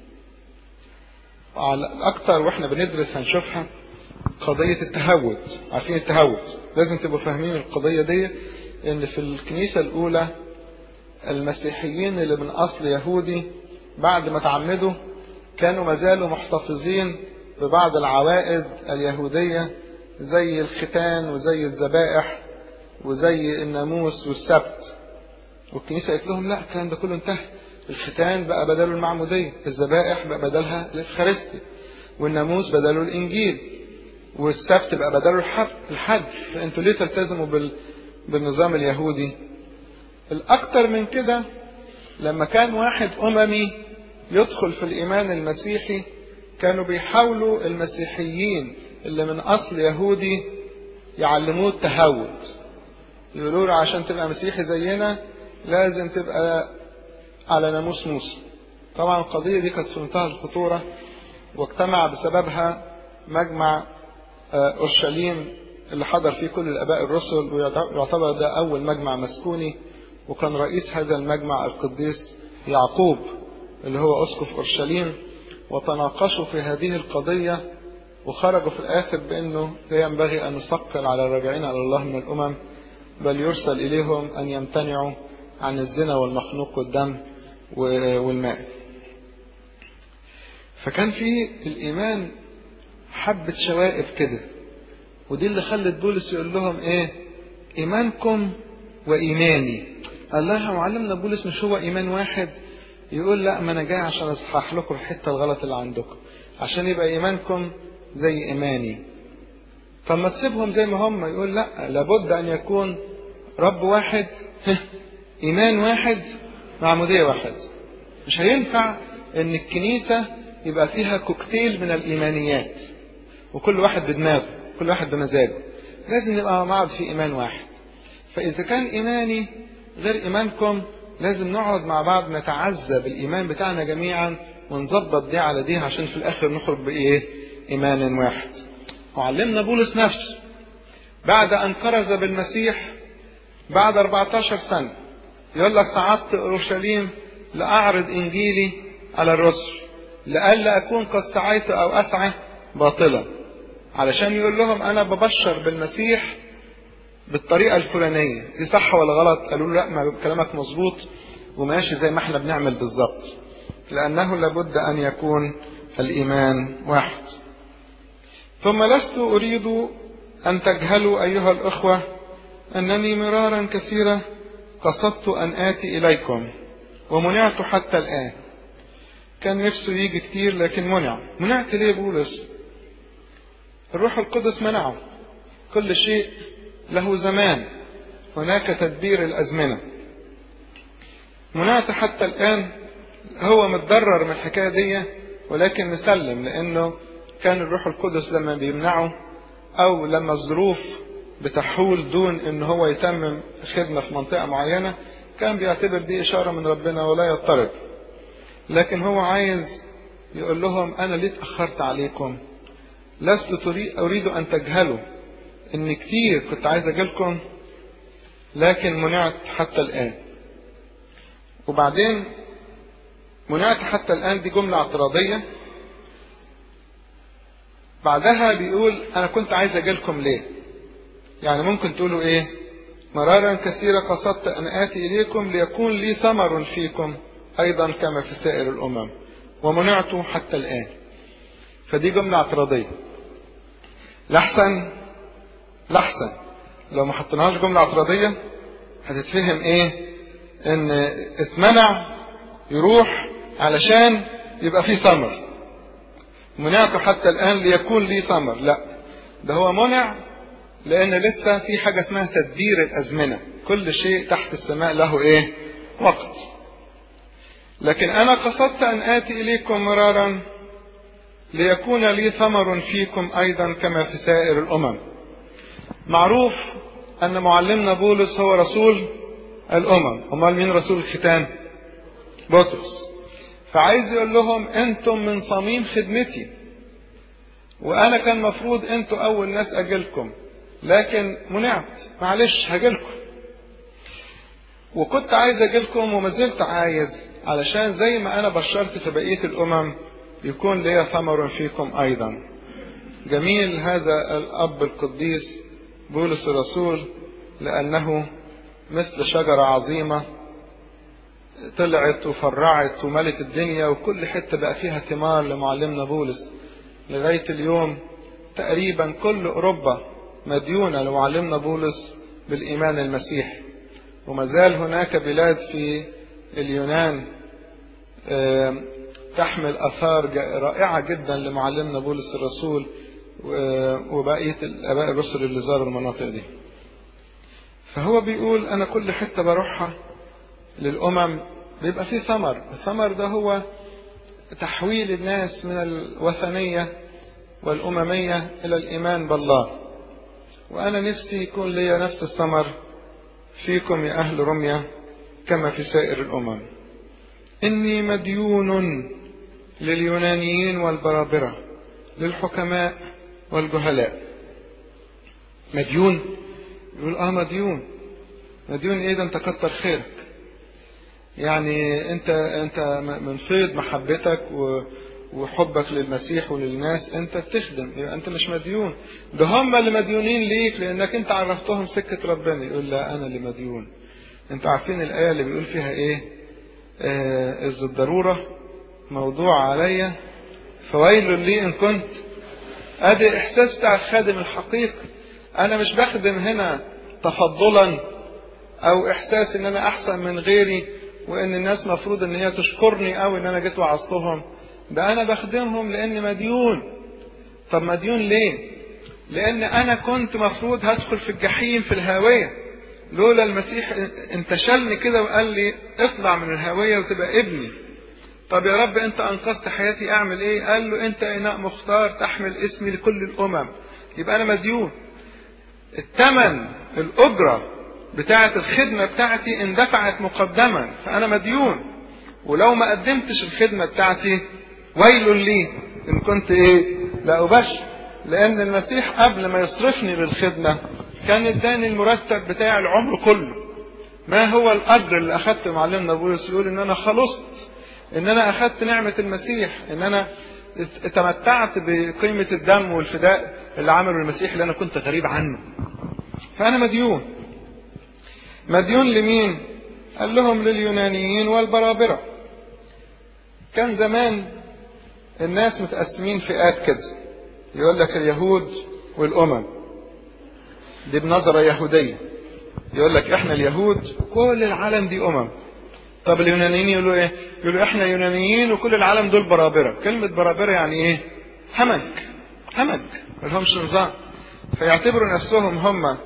على اكتر واحنا بندرس هنشوفها قضية التهود عارفين التهود لازم تبقوا فاهمين القضية دي ان في الكنيسة الاولى المسيحيين اللي من اصل يهودي بعد ما تعمدوا كانوا مازالوا محتفظين ببعض العوائد اليهودية زي الختان وزي الذبائح وزي الناموس والسبت والكنيسة قالت لهم لا الكلام ده كله انتهى الختان بقى بداله المعمودية الذبائح بقى بدلها الإفخارستي والناموس بداله الإنجيل والسبت بقى بداله الحد الحد فانتوا ليه تلتزموا بال... بالنظام اليهودي الأكتر من كده لما كان واحد أممي يدخل في الإيمان المسيحي كانوا بيحاولوا المسيحيين اللي من أصل يهودي يعلموه التهود يقولوا له عشان تبقى مسيحي زينا لازم تبقى على ناموس موسى طبعا القضية دي كانت في منتهى الخطورة واجتمع بسببها مجمع أورشليم اللي حضر فيه كل الآباء الرسل ويعتبر ده أول مجمع مسكوني وكان رئيس هذا المجمع القديس يعقوب اللي هو أسقف أورشليم وتناقشوا في هذه القضية وخرجوا في الآخر بأنه لا ينبغي أن نثقل على الراجعين على الله من الأمم بل يرسل إليهم أن يمتنعوا عن الزنا والمخنوق والدم والماء فكان في الإيمان حبة شوائب كده ودي اللي خلت بولس يقول لهم ايه ايمانكم وايماني الله معلمنا بولس مش هو ايمان واحد يقول لا ما انا جاي عشان اصحح لكم الحته الغلط اللي عندكم عشان يبقى ايمانكم زي ايماني طب ما تسيبهم زي ما هم يقول لا لابد ان يكون رب واحد ايمان واحد معموديه واحد مش هينفع ان الكنيسه يبقى فيها كوكتيل من الايمانيات وكل واحد بدماغه كل واحد بمزاجه لازم نبقى مع بعض في ايمان واحد فاذا كان ايماني غير ايمانكم لازم نقعد مع بعض نتعزى بالايمان بتاعنا جميعا ونظبط دي على دي عشان في الاخر نخرج بايه ايمان واحد وعلمنا بولس نفسه بعد ان كرز بالمسيح بعد 14 سنه يقول لك صعدت اورشليم لاعرض انجيلي على الرسل لئلا اكون قد سعيت او اسعى باطلا علشان يقول لهم انا ببشر بالمسيح بالطريقه الفلانيه دي صح ولا غلط قالوا له لا ما كلامك مظبوط وماشي زي ما احنا بنعمل بالظبط لانه لابد ان يكون الايمان واحد ثم لست اريد ان تجهلوا ايها الاخوه انني مرارا كثيرا قصدت ان اتي اليكم ومنعت حتى الان كان نفسه يجي كتير لكن منع منعت ليه بولس الروح القدس منعه كل شيء له زمان هناك تدبير الأزمنة منعت حتى الآن هو متضرر من الحكاية دي ولكن مسلم لأنه كان الروح القدس لما بيمنعه أو لما الظروف بتحول دون إن هو يتمم خدمة في منطقة معينة كان بيعتبر دي إشارة من ربنا ولا يضطرب لكن هو عايز يقول لهم أنا ليه اتأخرت عليكم لست أريد أن تجهلوا إن كتير كنت عايز أجيلكم لكن منعت حتى الآن وبعدين منعت حتى الآن دي جملة اعتراضية بعدها بيقول أنا كنت عايز أجيلكم ليه يعني ممكن تقولوا إيه مرارا كثيرة قصدت أن آتي إليكم ليكون لي ثمر فيكم أيضا كما في سائر الأمم ومنعت حتى الآن فدي جملة اعتراضية لحسن لحسن لو ما حطيناهاش جملة اعتراضية هتتفهم ايه ان اتمنع يروح علشان يبقى فيه ثمر منعت حتى الآن ليكون لي ثمر لا ده هو منع لأن لسه في حاجة اسمها تدبير الأزمنة كل شيء تحت السماء له إيه وقت لكن أنا قصدت أن آتي إليكم مرارا ليكون لي ثمر فيكم أيضا كما في سائر الأمم معروف أن معلمنا بولس هو رسول الأمم أمال مين رسول الختان بطرس فعايز يقول لهم أنتم من صميم خدمتي وأنا كان مفروض أنتوا أول ناس أجلكم لكن منعت معلش هجيلكم وكنت عايز أجيلكم وما زلت عايز علشان زي ما أنا بشرت في بقية الأمم يكون لي ثمر فيكم أيضا جميل هذا الأب القديس بولس الرسول لأنه مثل شجرة عظيمة طلعت وفرعت وملت الدنيا وكل حتة بقى فيها ثمار لمعلمنا بولس لغاية اليوم تقريبا كل أوروبا مديونة لمعلمنا بولس بالإيمان المسيحي وما زال هناك بلاد في اليونان تحمل آثار رائعة جدا لمعلمنا بولس الرسول وبقية الآباء الرسل اللي زاروا المناطق دي فهو بيقول أنا كل حتة بروحها للأمم بيبقى فيه ثمر الثمر ده هو تحويل الناس من الوثنية والأممية إلى الإيمان بالله وأنا نفسي يكون لي نفس الثمر فيكم يا أهل رمية كما في سائر الأمم إني مديون لليونانيين والبرابرة للحكماء والجهلاء مديون يقول اه مديون مديون ايه ده انت كتر خيرك يعني انت انت من فيض محبتك وحبك للمسيح وللناس انت بتخدم يبقى انت مش مديون ده هم اللي مديونين ليك لانك انت عرفتهم سكة ربنا يقول لا انا اللي مديون انتوا عارفين الايه اللي بيقول فيها ايه آه اذ الضروره موضوع عليا فويل لي ان كنت ادي احساس بتاع الخادم الحقيقي انا مش بخدم هنا تفضلا او احساس ان انا احسن من غيري وان الناس مفروض ان هي تشكرني او ان انا جيت وعظتهم ده انا بخدمهم لاني مديون طب مديون ليه لان انا كنت مفروض هدخل في الجحيم في الهاويه لولا المسيح انتشلني كده وقال لي اطلع من الهاويه وتبقى ابني طب يا رب انت انقذت حياتي اعمل ايه قال له انت اناء مختار تحمل اسمي لكل الامم يبقى انا مديون الثمن الاجره بتاعه الخدمه بتاعتي اندفعت مقدما فانا مديون ولو ما قدمتش الخدمه بتاعتي ويل لي ان كنت ايه لا ابش لان المسيح قبل ما يصرفني للخدمه كان اداني المرتب بتاع العمر كله ما هو الاجر اللي اخدته معلمنا بولس يقول ان انا خلصت ان انا اخدت نعمة المسيح ان انا تمتعت بقيمة الدم والفداء اللي عمله المسيح اللي انا كنت غريب عنه فانا مديون مديون لمين قال لهم لليونانيين والبرابرة كان زمان الناس متقسمين فئات كده يقول لك اليهود والامم دي بنظرة يهودية يقول لك احنا اليهود كل العالم دي امم طب اليونانيين يقولوا ايه يقولوا احنا يونانيين وكل العالم دول برابره كلمه برابره يعني ايه همج همج ملهمش نظام فيعتبروا نفسهم هم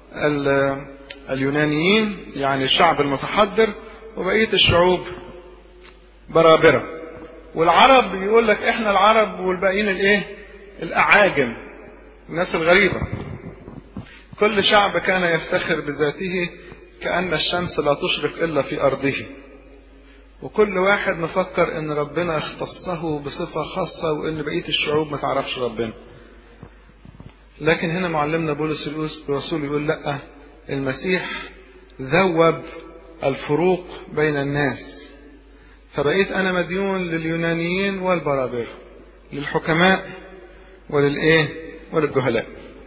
اليونانيين يعني الشعب المتحضر وبقيه الشعوب برابره والعرب يقول لك احنا العرب والباقيين الايه الاعاجم الناس الغريبه كل شعب كان يفتخر بذاته كأن الشمس لا تشرق إلا في أرضه وكل واحد مفكر ان ربنا اختصه بصفة خاصة وان بقية الشعوب ما تعرفش ربنا لكن هنا معلمنا بولس الرسول يقول لا المسيح ذوب الفروق بين الناس فبقيت انا مديون لليونانيين والبرابر للحكماء وللايه وللجهلاء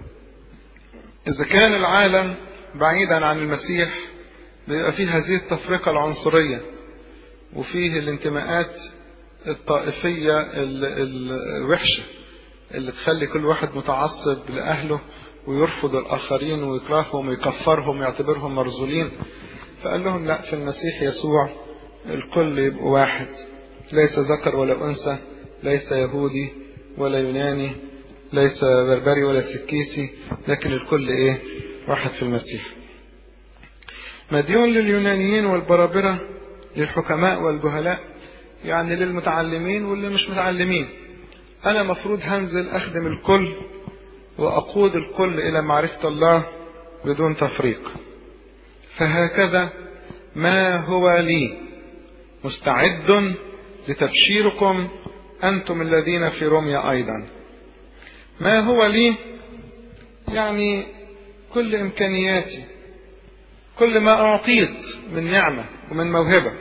اذا كان العالم بعيدا عن المسيح بيبقى فيه هذه التفرقة العنصرية وفيه الانتماءات الطائفية الوحشة اللي تخلي كل واحد متعصب لأهله ويرفض الآخرين ويكرههم ويكفرهم ويعتبرهم مرذولين فقال لهم لا في المسيح يسوع الكل يبقوا واحد ليس ذكر ولا أنثى ليس يهودي ولا يوناني ليس بربري ولا سكيسي لكن الكل ايه واحد في المسيح مديون لليونانيين والبرابرة للحكماء والجهلاء يعني للمتعلمين واللي مش متعلمين انا مفروض هنزل اخدم الكل واقود الكل الى معرفة الله بدون تفريق فهكذا ما هو لي مستعد لتبشيركم انتم الذين في روميا ايضا ما هو لي يعني كل امكانياتي كل ما اعطيت من نعمه ومن موهبه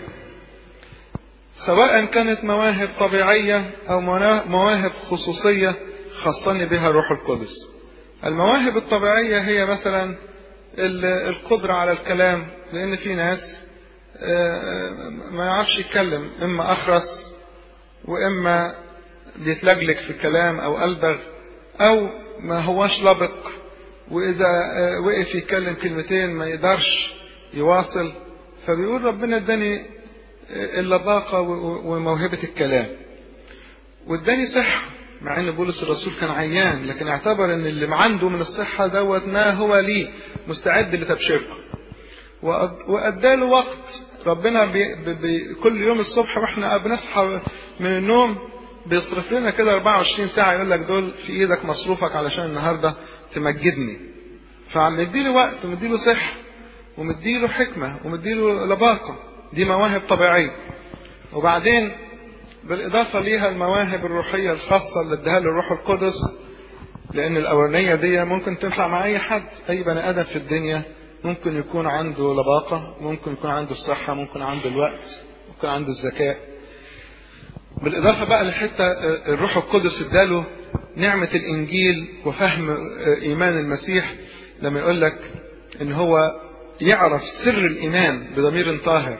سواء كانت مواهب طبيعيه او مواهب خصوصيه خصني بها الروح القدس المواهب الطبيعيه هي مثلا القدره على الكلام لان في ناس ما يعرفش يتكلم اما اخرس واما بيتلجلج في الكلام او البغ او ما هواش لبق واذا وقف يتكلم كلمتين ما يقدرش يواصل فبيقول ربنا اداني اللباقه وموهبه الكلام واداني صحه مع ان بولس الرسول كان عيان لكن اعتبر ان اللي عنده من الصحه دوت ما هو لي مستعد لتبشيركم واداله وقت ربنا بي بي كل يوم الصبح واحنا بنصحى من النوم بيصرف لنا كده 24 ساعة يقول لك دول في ايدك مصروفك علشان النهاردة تمجدني فمديله وقت ومديله صحة ومديله حكمة ومديله لباقة دي مواهب طبيعية وبعدين بالإضافة ليها المواهب الروحية الخاصة اللي اداها له الروح القدس لأن الأولانية دي ممكن تنفع مع أي حد أي بني آدم في الدنيا ممكن يكون عنده لباقة ممكن يكون عنده الصحة ممكن عنده الوقت ممكن عنده الذكاء بالإضافة بقى لحتة الروح القدس اداله نعمة الإنجيل وفهم إيمان المسيح لما يقول لك إن هو يعرف سر الإيمان بضمير طاهر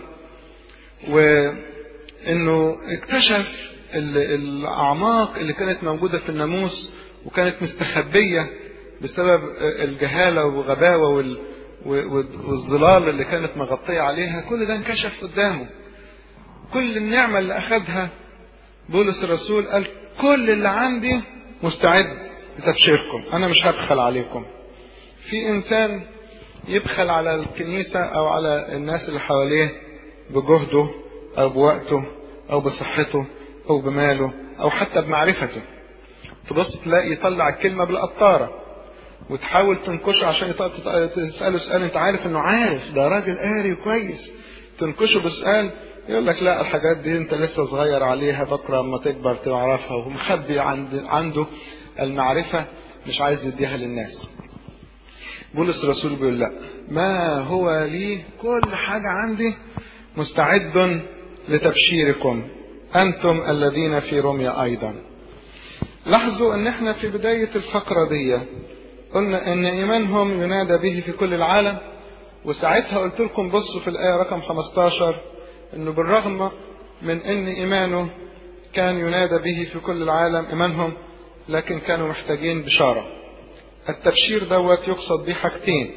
وإنه اكتشف الأعماق اللي كانت موجودة في الناموس وكانت مستخبية بسبب الجهالة وغباوة وال والظلال اللي كانت مغطية عليها كل ده انكشف قدامه كل النعمة اللي أخذها بولس الرسول قال كل اللي عندي مستعد لتبشيركم أنا مش هبخل عليكم في إنسان يبخل على الكنيسة أو على الناس اللي حواليه بجهده أو بوقته أو بصحته أو بماله أو حتى بمعرفته تبص تلاقي يطلع الكلمة بالقطارة وتحاول تنكشه عشان تسأله سؤال انت عارف انه عارف ده راجل قاري كويس تنكشه بسؤال يقول لك لا الحاجات دي انت لسه صغير عليها بكره اما تكبر تعرفها ومخبي عند عنده المعرفة مش عايز يديها للناس بولس الرسول بيقول لا ما هو لي كل حاجة عندي مستعد لتبشيركم أنتم الذين في روميا أيضا لاحظوا ان احنا في بداية الفقرة دي قلنا ان ايمانهم ينادى به في كل العالم وساعتها قلت لكم بصوا في الايه رقم 15 انه بالرغم من ان ايمانه كان ينادى به في كل العالم ايمانهم لكن كانوا محتاجين بشاره التبشير دوت يقصد به حاجتين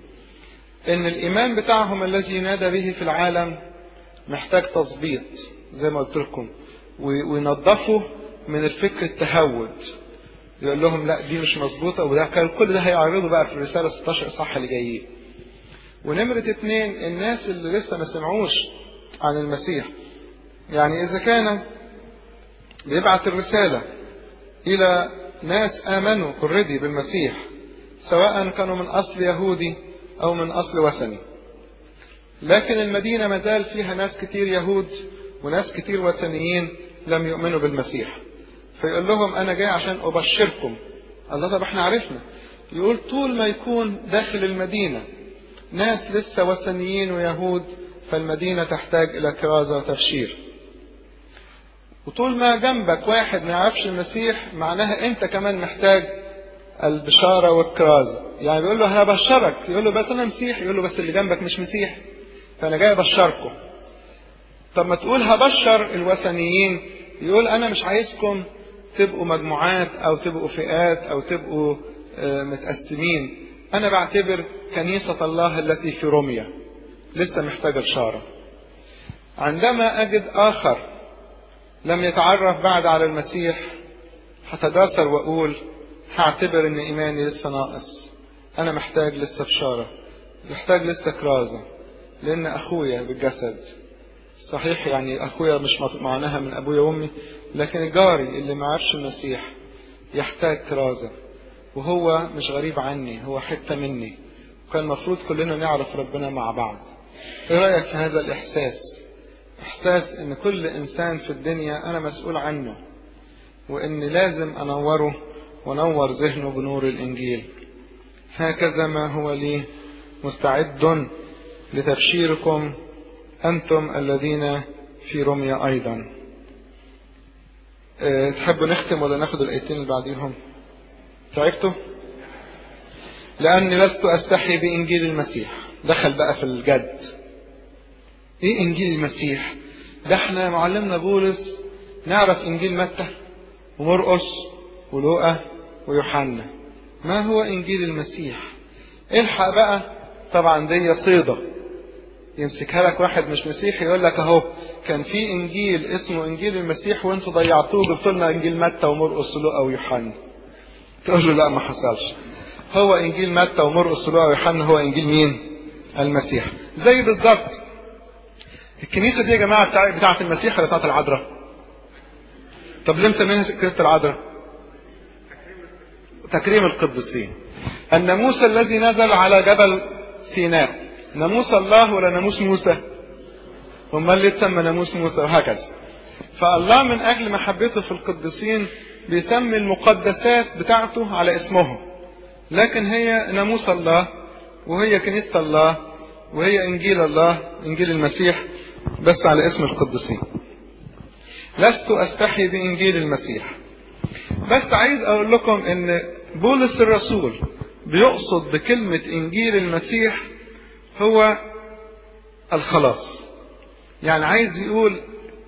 ان الايمان بتاعهم الذي ينادى به في العالم محتاج تظبيط زي ما قلت لكم وينظفوا من الفكر التهود يقول لهم لا دي مش مظبوطه وده كان كل ده هيعرضوا بقى في الرساله 16 اصحاح اللي جايين. ونمره اثنين الناس اللي لسه ما سمعوش عن المسيح. يعني اذا كان بيبعت الرساله الى ناس امنوا اوريدي بالمسيح سواء كانوا من اصل يهودي او من اصل وثني. لكن المدينه ما زال فيها ناس كتير يهود وناس كتير وثنيين لم يؤمنوا بالمسيح. فيقول لهم انا جاي عشان ابشركم الله طب احنا عرفنا يقول طول ما يكون داخل المدينة ناس لسه وثنيين ويهود فالمدينة تحتاج إلى كرازة وتبشير وطول ما جنبك واحد ما يعرفش المسيح معناها أنت كمان محتاج البشارة والكرازة يعني بيقول له أنا بشرك يقول له بس أنا مسيح يقول له بس اللي جنبك مش مسيح فأنا جاي أبشركم طب ما تقول هبشر الوثنيين يقول أنا مش عايزكم تبقوا مجموعات او تبقوا فئات او تبقوا متقسمين انا بعتبر كنيسة الله التي في روميا لسه محتاجة بشارة عندما اجد اخر لم يتعرف بعد على المسيح هتجاسر واقول هعتبر ان ايماني لسه ناقص انا محتاج لسه بشارة محتاج لسه كرازة لان اخويا بالجسد صحيح يعني اخويا مش معناها من ابويا وامي لكن الجاري اللي ما عرفش المسيح يحتاج كرازة وهو مش غريب عني هو حتة مني وكان المفروض كلنا نعرف ربنا مع بعض ايه رأيك في هذا الاحساس احساس ان كل انسان في الدنيا انا مسؤول عنه وان لازم انوره ونور ذهنه بنور الانجيل هكذا ما هو لي مستعد لتبشيركم انتم الذين في رمية ايضا أه تحبوا نختم ولا ناخد الايتين اللي بعديهم تعبتوا لاني لست استحي بانجيل المسيح دخل بقى في الجد ايه انجيل المسيح ده احنا معلمنا بولس نعرف انجيل متى ومرقس ولوقا ويوحنا ما هو انجيل المسيح الحق بقى طبعا دي صيدة يمسكها لك واحد مش مسيحي يقول لك اهو كان في انجيل اسمه انجيل المسيح وانتوا ضيعتوه جبت لنا انجيل متى ومرقس ولوقا ويوحنا تقول له لا ما حصلش هو انجيل متى ومرقس ولوقا ويوحنا هو انجيل مين المسيح زي بالظبط الكنيسة دي يا جماعة بتاع بتاعة المسيح ولا بتاعة العذراء؟ طب ليه مسمينها كنيسة العذراء؟ تكريم القديسين. الناموس الذي نزل على جبل سيناء ناموس الله ولا ناموس موسى؟ امال ليه تسمى ناموس موسى وهكذا. فالله من اجل محبته في القديسين بيسمي المقدسات بتاعته على اسمهم. لكن هي ناموس الله وهي كنيسة الله وهي انجيل الله انجيل المسيح بس على اسم القديسين لست استحي بانجيل المسيح بس عايز اقول لكم ان بولس الرسول بيقصد بكلمة انجيل المسيح هو الخلاص يعني عايز يقول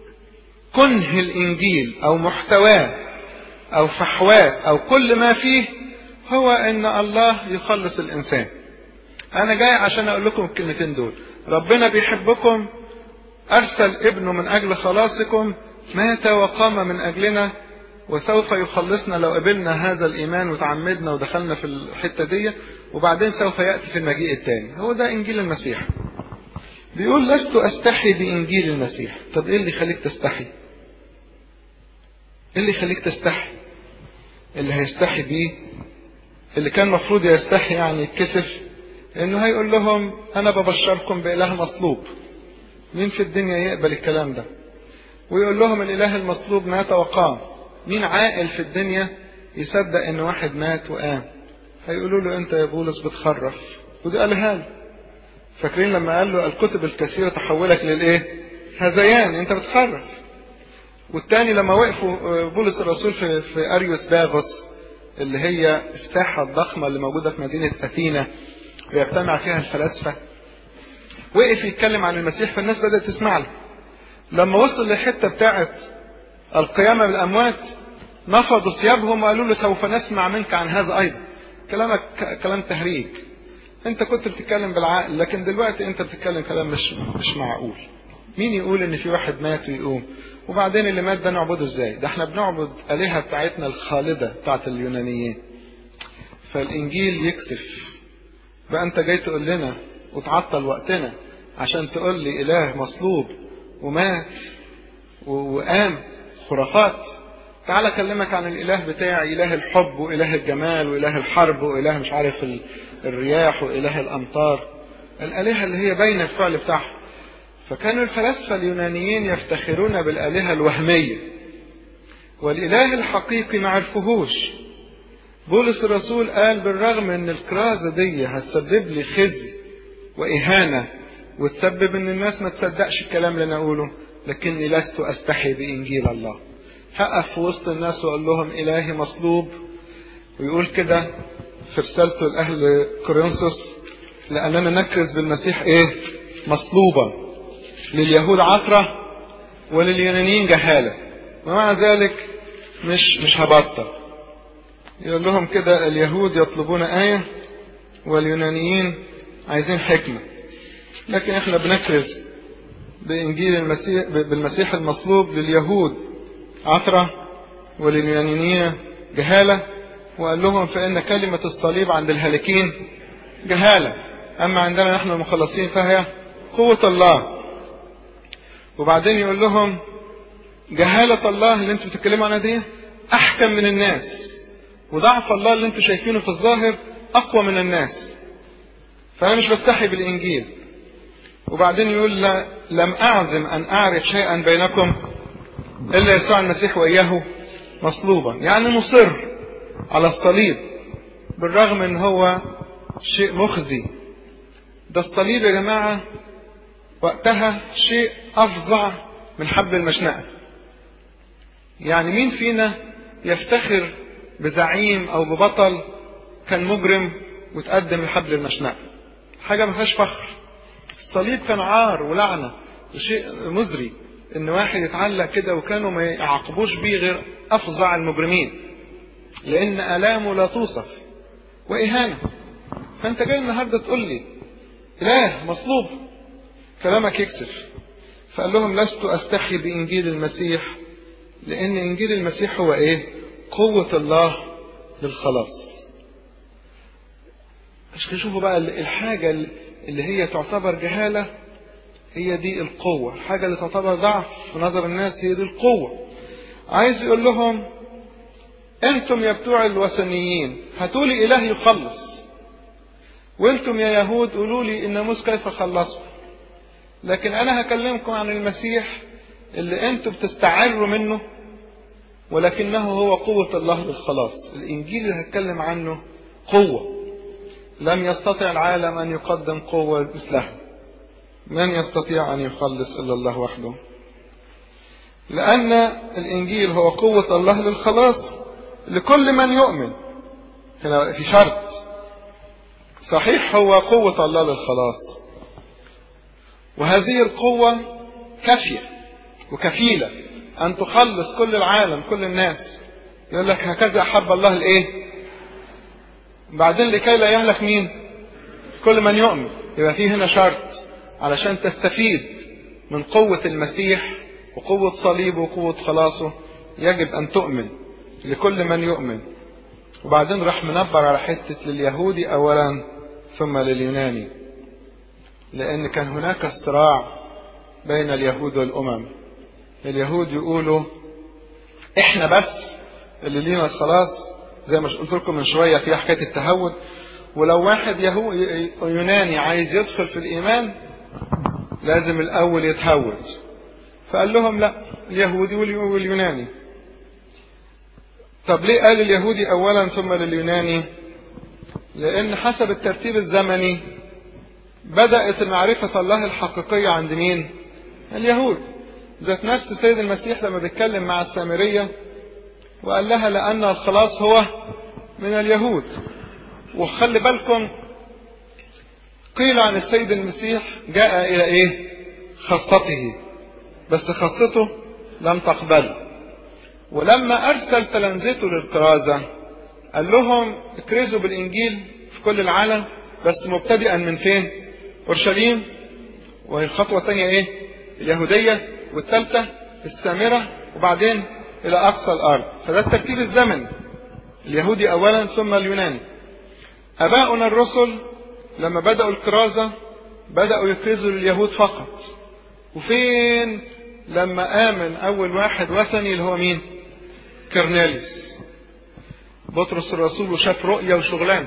كنه الانجيل او محتواه او فحواه او كل ما فيه هو ان الله يخلص الانسان انا جاي عشان اقول لكم الكلمتين دول ربنا بيحبكم ارسل ابنه من اجل خلاصكم مات وقام من اجلنا وسوف يخلصنا لو قبلنا هذا الايمان وتعمدنا ودخلنا في الحته دي وبعدين سوف ياتي في المجيء الثاني هو ده انجيل المسيح بيقول لست استحي بانجيل المسيح طب ايه اللي يخليك تستحي ايه اللي يخليك تستحي اللي هيستحي بيه اللي كان المفروض يستحي يعني يتكسف انه هيقول لهم انا ببشركم باله مصلوب مين في الدنيا يقبل الكلام ده ويقول لهم الاله المصلوب مات وقام مين عاقل في الدنيا يصدق ان واحد مات وقام هيقولوا له انت يا بولس بتخرف ودي قالها له فاكرين لما قال له الكتب الكثيره تحولك للايه هذيان انت بتخرف والتاني لما وقفوا بولس الرسول في, في اريوس باغوس اللي هي الساحه الضخمه اللي موجوده في مدينه اثينا ويجتمع فيها الفلاسفه وقف يتكلم عن المسيح فالناس بدات تسمع له لما وصل للحته بتاعه القيامه بالاموات نفضوا ثيابهم وقالوا له سوف نسمع منك عن هذا ايضا كلامك كلام تهريج انت كنت بتتكلم بالعقل لكن دلوقتي انت بتتكلم كلام مش مش معقول مين يقول ان في واحد مات ويقوم وبعدين اللي مات ده نعبده ازاي ده احنا بنعبد الهه بتاعتنا الخالده بتاعت اليونانيين فالانجيل يكسف بقى انت جاي تقول لنا وتعطل وقتنا عشان تقول لي اله مصلوب ومات وقام خرافات تعال اكلمك عن الاله بتاعي اله الحب واله الجمال واله الحرب واله مش عارف الرياح واله الامطار الالهه اللي هي باينه الفعل بتاعها فكانوا الفلاسفه اليونانيين يفتخرون بالالهه الوهميه والاله الحقيقي ما عرفوهوش بولس الرسول قال بالرغم ان الكرازه دي هتسبب لي خزي واهانه وتسبب ان الناس ما تصدقش الكلام اللي انا اقوله لكني لست استحي بانجيل الله هقف في وسط الناس واقول لهم الهي مصلوب ويقول كده في رسالته لاهل كورنثوس لاننا نكرز بالمسيح ايه مصلوبا لليهود عثره ولليونانيين جهاله ومع ذلك مش مش هبطل يقول لهم كده اليهود يطلبون آية واليونانيين عايزين حكمة لكن احنا بنكرز بإنجيل المسيح بالمسيح المصلوب لليهود عثرة ولليونانيين جهالة وقال لهم فإن كلمة الصليب عند الهالكين جهالة أما عندنا نحن المخلصين فهي قوة الله وبعدين يقول لهم جهالة الله اللي انتوا بتتكلموا عنها دي أحكم من الناس وضعف الله اللي انتوا شايفينه في الظاهر أقوى من الناس فأنا مش بستحي بالإنجيل وبعدين يقول لا لم أعزم أن أعرف شيئا بينكم إلا يسوع المسيح وإياه مصلوبا يعني مصر على الصليب بالرغم ان هو شيء مخزي ده الصليب يا جماعة وقتها شيء أفظع من حبل المشنقة يعني مين فينا يفتخر بزعيم أو ببطل كان مجرم وتقدم لحبل المشنقة حاجة ما فيهاش فخر الصليب كان عار ولعنة وشيء مزري ان واحد يتعلق كده وكانوا ما يعاقبوش بيه غير افظع المجرمين لان الامه لا توصف واهانه فانت جاي النهارده تقول لي اله مصلوب كلامك يكسف فقال لهم لست استحي بانجيل المسيح لان انجيل المسيح هو ايه قوه الله للخلاص شوفوا بقى الحاجه اللي هي تعتبر جهاله هي دي القوة الحاجة اللي تعتبر ضعف في نظر الناس هي دي القوة عايز يقول لهم انتم يا بتوع الوثنيين هاتوا لي اله يخلص وانتم يا يهود قولوا لي الناموس كيف خلصه لكن انا هكلمكم عن المسيح اللي انتم بتستعروا منه ولكنه هو قوة الله للخلاص الانجيل اللي هتكلم عنه قوة لم يستطع العالم ان يقدم قوة مثلها من يستطيع أن يخلص إلا الله وحده لأن الإنجيل هو قوة الله للخلاص لكل من يؤمن هنا في شرط صحيح هو قوة الله للخلاص وهذه القوة كافية وكفيلة أن تخلص كل العالم كل الناس يقول لك هكذا أحب الله الإيه بعدين لكي لا يهلك مين كل من يؤمن يبقى فيه هنا شرط علشان تستفيد من قوة المسيح وقوة صليبه وقوة خلاصه يجب أن تؤمن لكل من يؤمن وبعدين راح منبر على حتة لليهودي أولا ثم لليوناني لأن كان هناك صراع بين اليهود والأمم اليهود يقولوا إحنا بس اللي لينا الخلاص زي ما قلت لكم من شوية في حكاية التهود ولو واحد يهو يوناني عايز يدخل في الإيمان لازم الأول يتهود فقال لهم لا اليهودي واليوناني طب ليه قال اليهودي أولا ثم لليوناني لأن حسب الترتيب الزمني بدأت معرفة الله الحقيقية عند مين اليهود ذات نفس السيد المسيح لما بيتكلم مع السامرية وقال لها لأن الخلاص هو من اليهود وخلي بالكم قيل عن السيد المسيح جاء إلى إيه خاصته بس خاصته لم تقبله ولما أرسل تلامذته للكرازة قال لهم اكرزوا بالإنجيل في كل العالم بس مبتدئا من فين أورشليم وهي الخطوة الثانية إيه اليهودية والثالثة السامرة وبعدين إلى أقصى الأرض فده الترتيب الزمني اليهودي أولا ثم اليوناني أباؤنا الرسل لما بدأوا الكرازة بدأوا يكرزوا لليهود فقط وفين لما آمن أول واحد وثني اللي هو مين كرنيليس بطرس الرسول وشاف رؤية وشغلان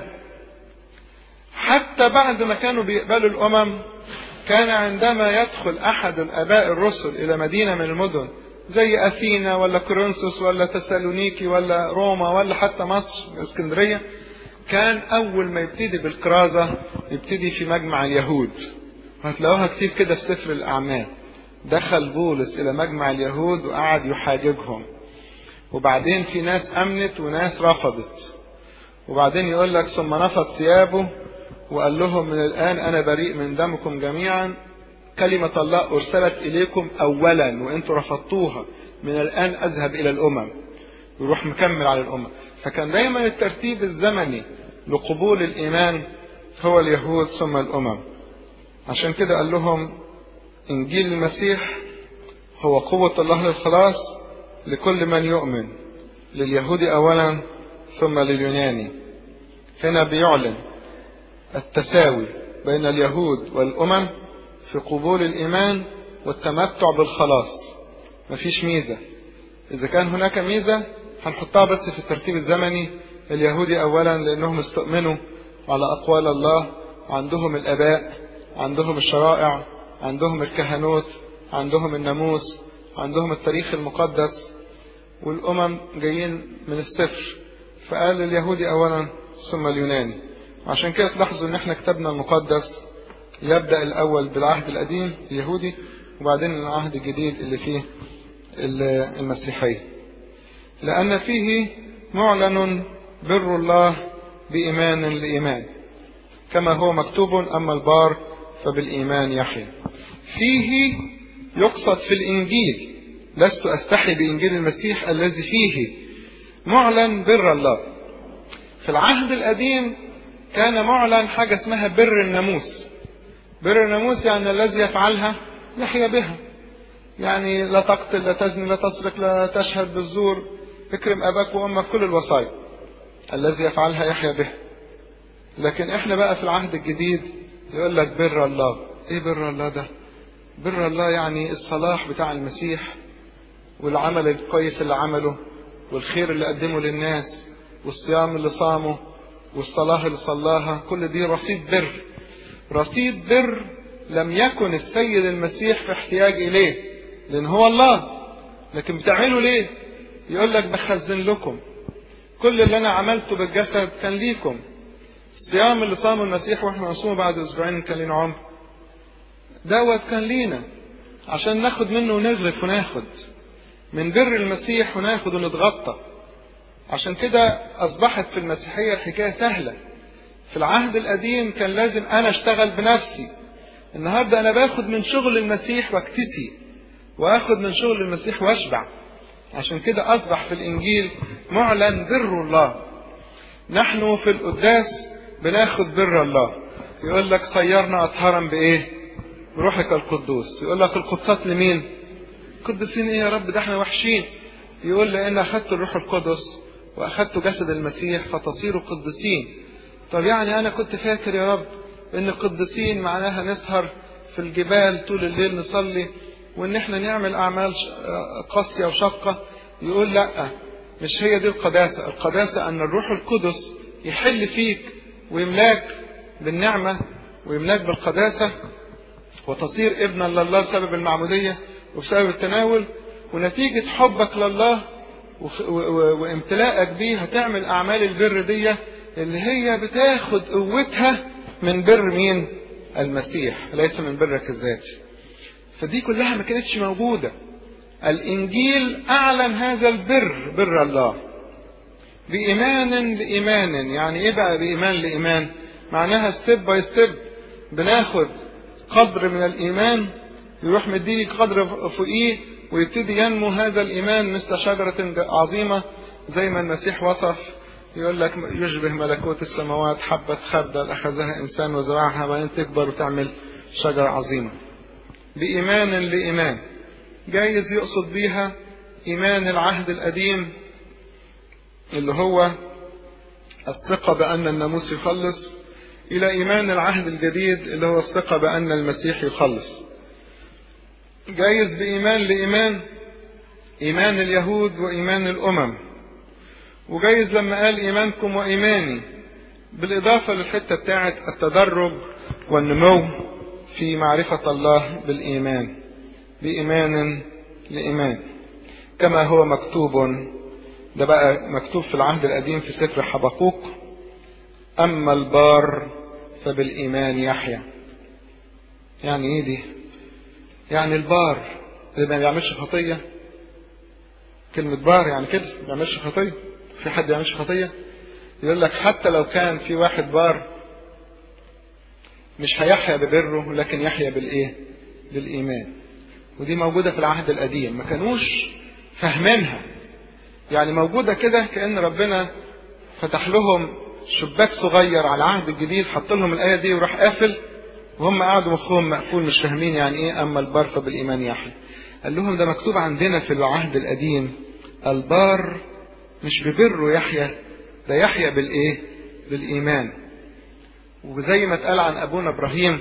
حتى بعد ما كانوا بيقبلوا الأمم كان عندما يدخل أحد الآباء الرسل إلى مدينة من المدن زي أثينا ولا كورنثوس ولا تسالونيكي ولا روما ولا حتى مصر اسكندرية كان أول ما يبتدي بالكرازة يبتدي في مجمع اليهود وهتلاقوها كتير كده في سفر الأعمال دخل بولس إلى مجمع اليهود وقعد يحاججهم وبعدين في ناس أمنت وناس رفضت وبعدين يقول لك ثم نفض ثيابه وقال لهم من الآن أنا بريء من دمكم جميعا كلمة الله أرسلت إليكم أولا وأنتم رفضتوها من الآن أذهب إلى الأمم يروح مكمل على الأمم فكان دايما الترتيب الزمني لقبول الإيمان هو اليهود ثم الأمم عشان كده قال لهم إنجيل المسيح هو قوة الله للخلاص لكل من يؤمن لليهود أولا ثم لليوناني هنا بيعلن التساوي بين اليهود والأمم في قبول الإيمان والتمتع بالخلاص مفيش ميزة إذا كان هناك ميزة هنحطها بس في الترتيب الزمني اليهودي أولا لأنهم استؤمنوا على أقوال الله عندهم الآباء عندهم الشرائع عندهم الكهنوت عندهم الناموس عندهم التاريخ المقدس والأمم جايين من الصفر فقال اليهودي أولا ثم اليوناني عشان كده تلاحظوا ان احنا كتابنا المقدس يبدأ الأول بالعهد القديم اليهودي وبعدين العهد الجديد اللي فيه المسيحية لأن فيه معلن بر الله بإيمان لإيمان كما هو مكتوب أما البار فبالإيمان يحيى فيه يقصد في الإنجيل لست أستحي بإنجيل المسيح الذي فيه معلن بر الله في العهد القديم كان معلن حاجة اسمها بر الناموس بر الناموس يعني الذي يفعلها يحيا بها يعني لا تقتل لا تزني لا تسرق لا تشهد بالزور اكرم اباك وامك كل الوصايا الذي يفعلها يحيا بها لكن احنا بقى في العهد الجديد يقول لك بر الله ايه بر الله ده بر الله يعني الصلاح بتاع المسيح والعمل الكويس اللي عمله والخير اللي قدمه للناس والصيام اللي صامه والصلاة اللي صلاها كل دي رصيد بر رصيد بر لم يكن السيد المسيح في احتياج إليه لأن هو الله لكن بتعملوا ليه يقول لك بخزن لكم كل اللي أنا عملته بالجسد كان ليكم الصيام اللي صامه المسيح واحنا نصومه بعد أسبوعين كان لنا عمر دوت كان لينا عشان ناخد منه ونغرف وناخد من بر المسيح وناخد ونتغطى عشان كده أصبحت في المسيحية الحكاية سهلة في العهد القديم كان لازم أنا أشتغل بنفسي النهاردة أنا باخد من شغل المسيح واكتسي وآخد من شغل المسيح واشبع عشان كده أصبح في الإنجيل معلن بر الله نحن في القداس بناخد بر الله يقول لك صيرنا أطهارا بإيه بروحك القدوس يقول لك القدسات لمين قدسين إيه يا رب ده احنا وحشين يقول لأن أخذت الروح القدس وأخذت جسد المسيح فتصيروا قدسين طب يعني أنا كنت فاكر يا رب إن قدسين معناها نسهر في الجبال طول الليل نصلي وإن إحنا نعمل أعمال قاسية وشقة يقول لأ مش هي دي القداسة القداسة أن الروح القدس يحل فيك ويملاك بالنعمة ويملاك بالقداسة وتصير ابنا لله بسبب المعمودية وبسبب التناول ونتيجة حبك لله وامتلاءك بيه هتعمل أعمال البر دي اللي هي بتاخد قوتها من بر مين؟ المسيح ليس من برك الذاتي. فدي كلها ما كانتش موجودة. الإنجيل أعلن هذا البر بر الله. بإيمان لإيمان، يعني إيه بقى بإيمان لإيمان؟ معناها ستيب باي ستيب بناخد قدر من الإيمان يروح مديني قدر فوقيه ويبتدي ينمو هذا الإيمان مثل شجرة عظيمة زي ما المسيح وصف يقول لك يشبه ملكوت السماوات حبة خردل أخذها إنسان وزرعها بعدين تكبر وتعمل شجرة عظيمة بإيمان لإيمان جايز يقصد بيها إيمان العهد القديم اللي هو الثقة بأن الناموس يخلص إلى إيمان العهد الجديد اللي هو الثقة بأن المسيح يخلص جايز بإيمان لإيمان إيمان اليهود وإيمان الأمم وجايز لما قال إيمانكم وإيماني بالإضافة للحتة بتاعة التدرج والنمو في معرفة الله بالإيمان بإيمان لإيمان كما هو مكتوب ده بقى مكتوب في العهد القديم في سفر حبقوق أما البار فبالإيمان يحيى يعني إيه دي؟ يعني البار اللي ما بيعملش خطية كلمة بار يعني كده ما بيعملش خطية في حد يعملش خطية يقول لك حتى لو كان في واحد بار مش هيحيا ببره لكن يحيا بالايه بالايمان ودي موجودة في العهد القديم ما كانوش فاهمينها يعني موجودة كده كأن ربنا فتح لهم شباك صغير على العهد الجديد حط لهم الآية دي وراح قافل وهم قعدوا مخهم مقفول مش فاهمين يعني ايه اما البار فبالايمان يحيى قال لهم ده مكتوب عندنا في العهد القديم البار مش ببره يحيى ده يحيا بالايه بالايمان وزي ما اتقال عن ابونا ابراهيم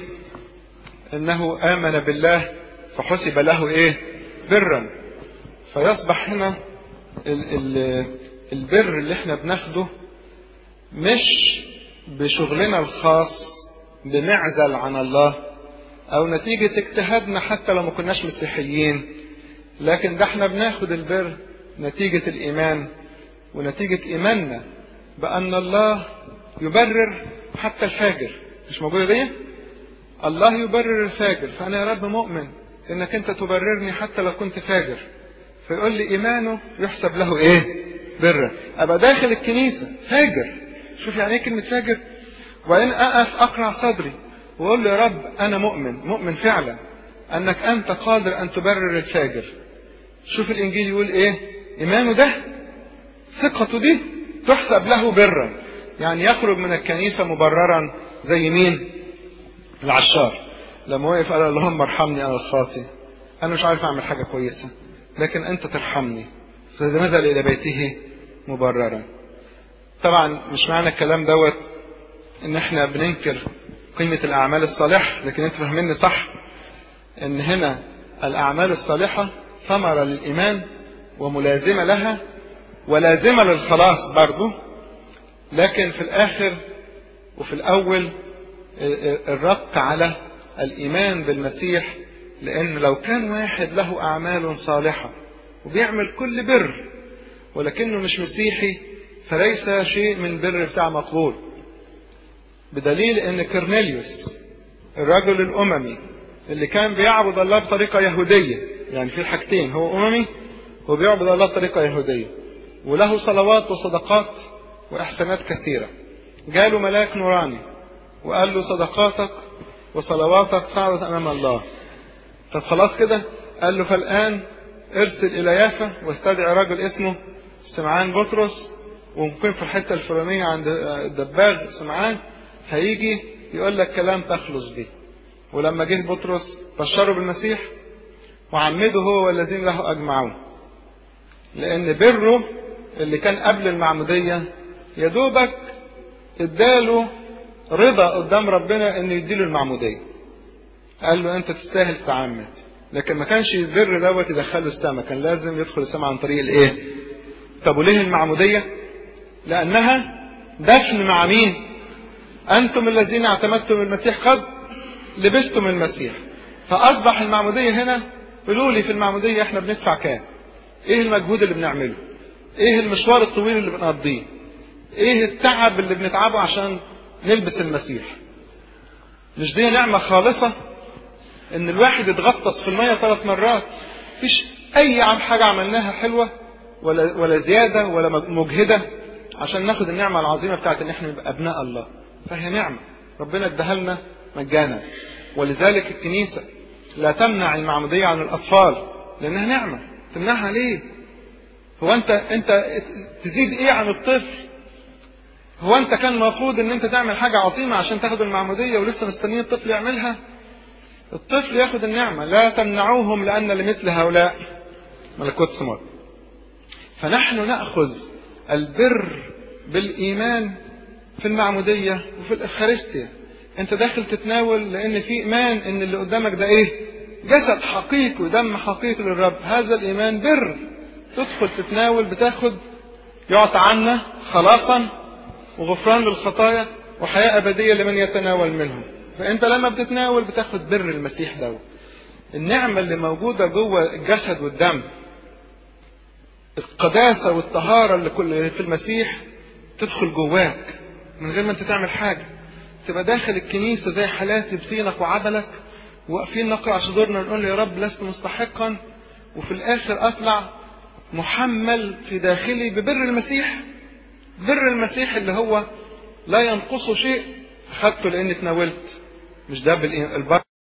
انه امن بالله فحسب له ايه برا فيصبح هنا ال ال البر اللي احنا بناخده مش بشغلنا الخاص بنعزل عن الله او نتيجة اجتهادنا حتى لو ما كناش مسيحيين لكن ده احنا بناخد البر نتيجة الايمان ونتيجة ايماننا بان الله يبرر حتى الفاجر مش موجودة دي الله يبرر الفاجر فانا يا رب مؤمن انك انت تبررني حتى لو كنت فاجر فيقول لي ايمانه يحسب له ايه برا ابقى داخل الكنيسة فاجر شوف يعني ايه كلمة فاجر وبعدين اقف اقرع صدري واقول له يا رب انا مؤمن مؤمن فعلا انك انت قادر ان تبرر الفاجر شوف الانجيل يقول ايه ايمانه ده ثقته دي تحسب له برا يعني يخرج من الكنيسة مبررا زي مين العشار لما وقف قال اللهم ارحمني انا الخاطي انا مش عارف اعمل حاجة كويسة لكن انت ترحمني فنزل الى بيته مبررا طبعا مش معنى الكلام دوت ان احنا بننكر قيمة الاعمال الصالحة لكن انت فاهميني صح ان هنا الاعمال الصالحة ثمرة للايمان وملازمة لها ولازمة للخلاص برضه لكن في الاخر وفي الاول الربط على الايمان بالمسيح لان لو كان واحد له اعمال صالحة وبيعمل كل بر ولكنه مش مسيحي فليس شيء من بر بتاع مقبول بدليل ان كرنيليوس الرجل الاممي اللي كان بيعبد الله بطريقة يهودية يعني في الحاجتين هو اممي وبيعبد الله بطريقة يهودية وله صلوات وصدقات واحسانات كثيرة جاله ملاك نوراني وقال له صدقاتك وصلواتك صعدت امام الله طب خلاص كده قال له فالان ارسل الى يافا واستدعي رجل اسمه سمعان بطرس وممكن في الحته الفلانيه عند الدباغ سمعان هيجي يقول لك كلام تخلص به ولما جه بطرس بشره بالمسيح وعمده هو والذين له اجمعون لان بره اللي كان قبل المعموديه يا دوبك اداله رضا قدام ربنا انه يديله المعموديه قال له انت تستاهل تعمد لكن ما كانش البر دوت يدخله السماء كان لازم يدخل السماء عن طريق الايه طب وليه المعموديه لانها دفن مع مين انتم الذين اعتمدتم المسيح قد لبستم المسيح فاصبح المعموديه هنا قولوا لي في المعموديه احنا بندفع كام ايه المجهود اللي بنعمله ايه المشوار الطويل اللي بنقضيه ايه التعب اللي بنتعبه عشان نلبس المسيح مش دي نعمه خالصه ان الواحد يتغطس في المية ثلاث مرات مفيش اي عم حاجة عملناها حلوة ولا ولا زيادة ولا مجهدة عشان ناخد النعمة العظيمة بتاعت ان احنا نبقى ابناء الله فهي نعمة ربنا اداها لنا مجانا ولذلك الكنيسة لا تمنع المعمودية عن الاطفال لانها نعمة تمنعها ليه هو انت انت تزيد ايه عن الطفل هو انت كان المفروض ان انت تعمل حاجة عظيمة عشان تاخد المعمودية ولسه مستنيين الطفل يعملها الطفل ياخد النعمة لا تمنعوهم لأن لمثل هؤلاء ملكوت السماوات فنحن نأخذ البر بالإيمان في المعمودية وفي الإفخارستيا أنت داخل تتناول لأن في إيمان إن اللي قدامك ده إيه؟ جسد حقيقي ودم حقيقي للرب هذا الإيمان بر تدخل تتناول بتاخد يعطى عنا خلاصا وغفران للخطايا وحياة أبدية لمن يتناول منهم فانت لما بتتناول بتاخد بر المسيح دوت النعمه اللي موجوده جوه الجسد والدم القداسه والطهاره اللي كل في المسيح تدخل جواك من غير ما انت تعمل حاجه تبقى داخل الكنيسه زي حالاتي بطينك وعدلك واقفين نقرع صدورنا ونقول يا رب لست مستحقا وفي الاخر اطلع محمل في داخلي ببر المسيح بر المسيح اللي هو لا ينقصه شيء اخدته لاني اتناولت مش ده بالبر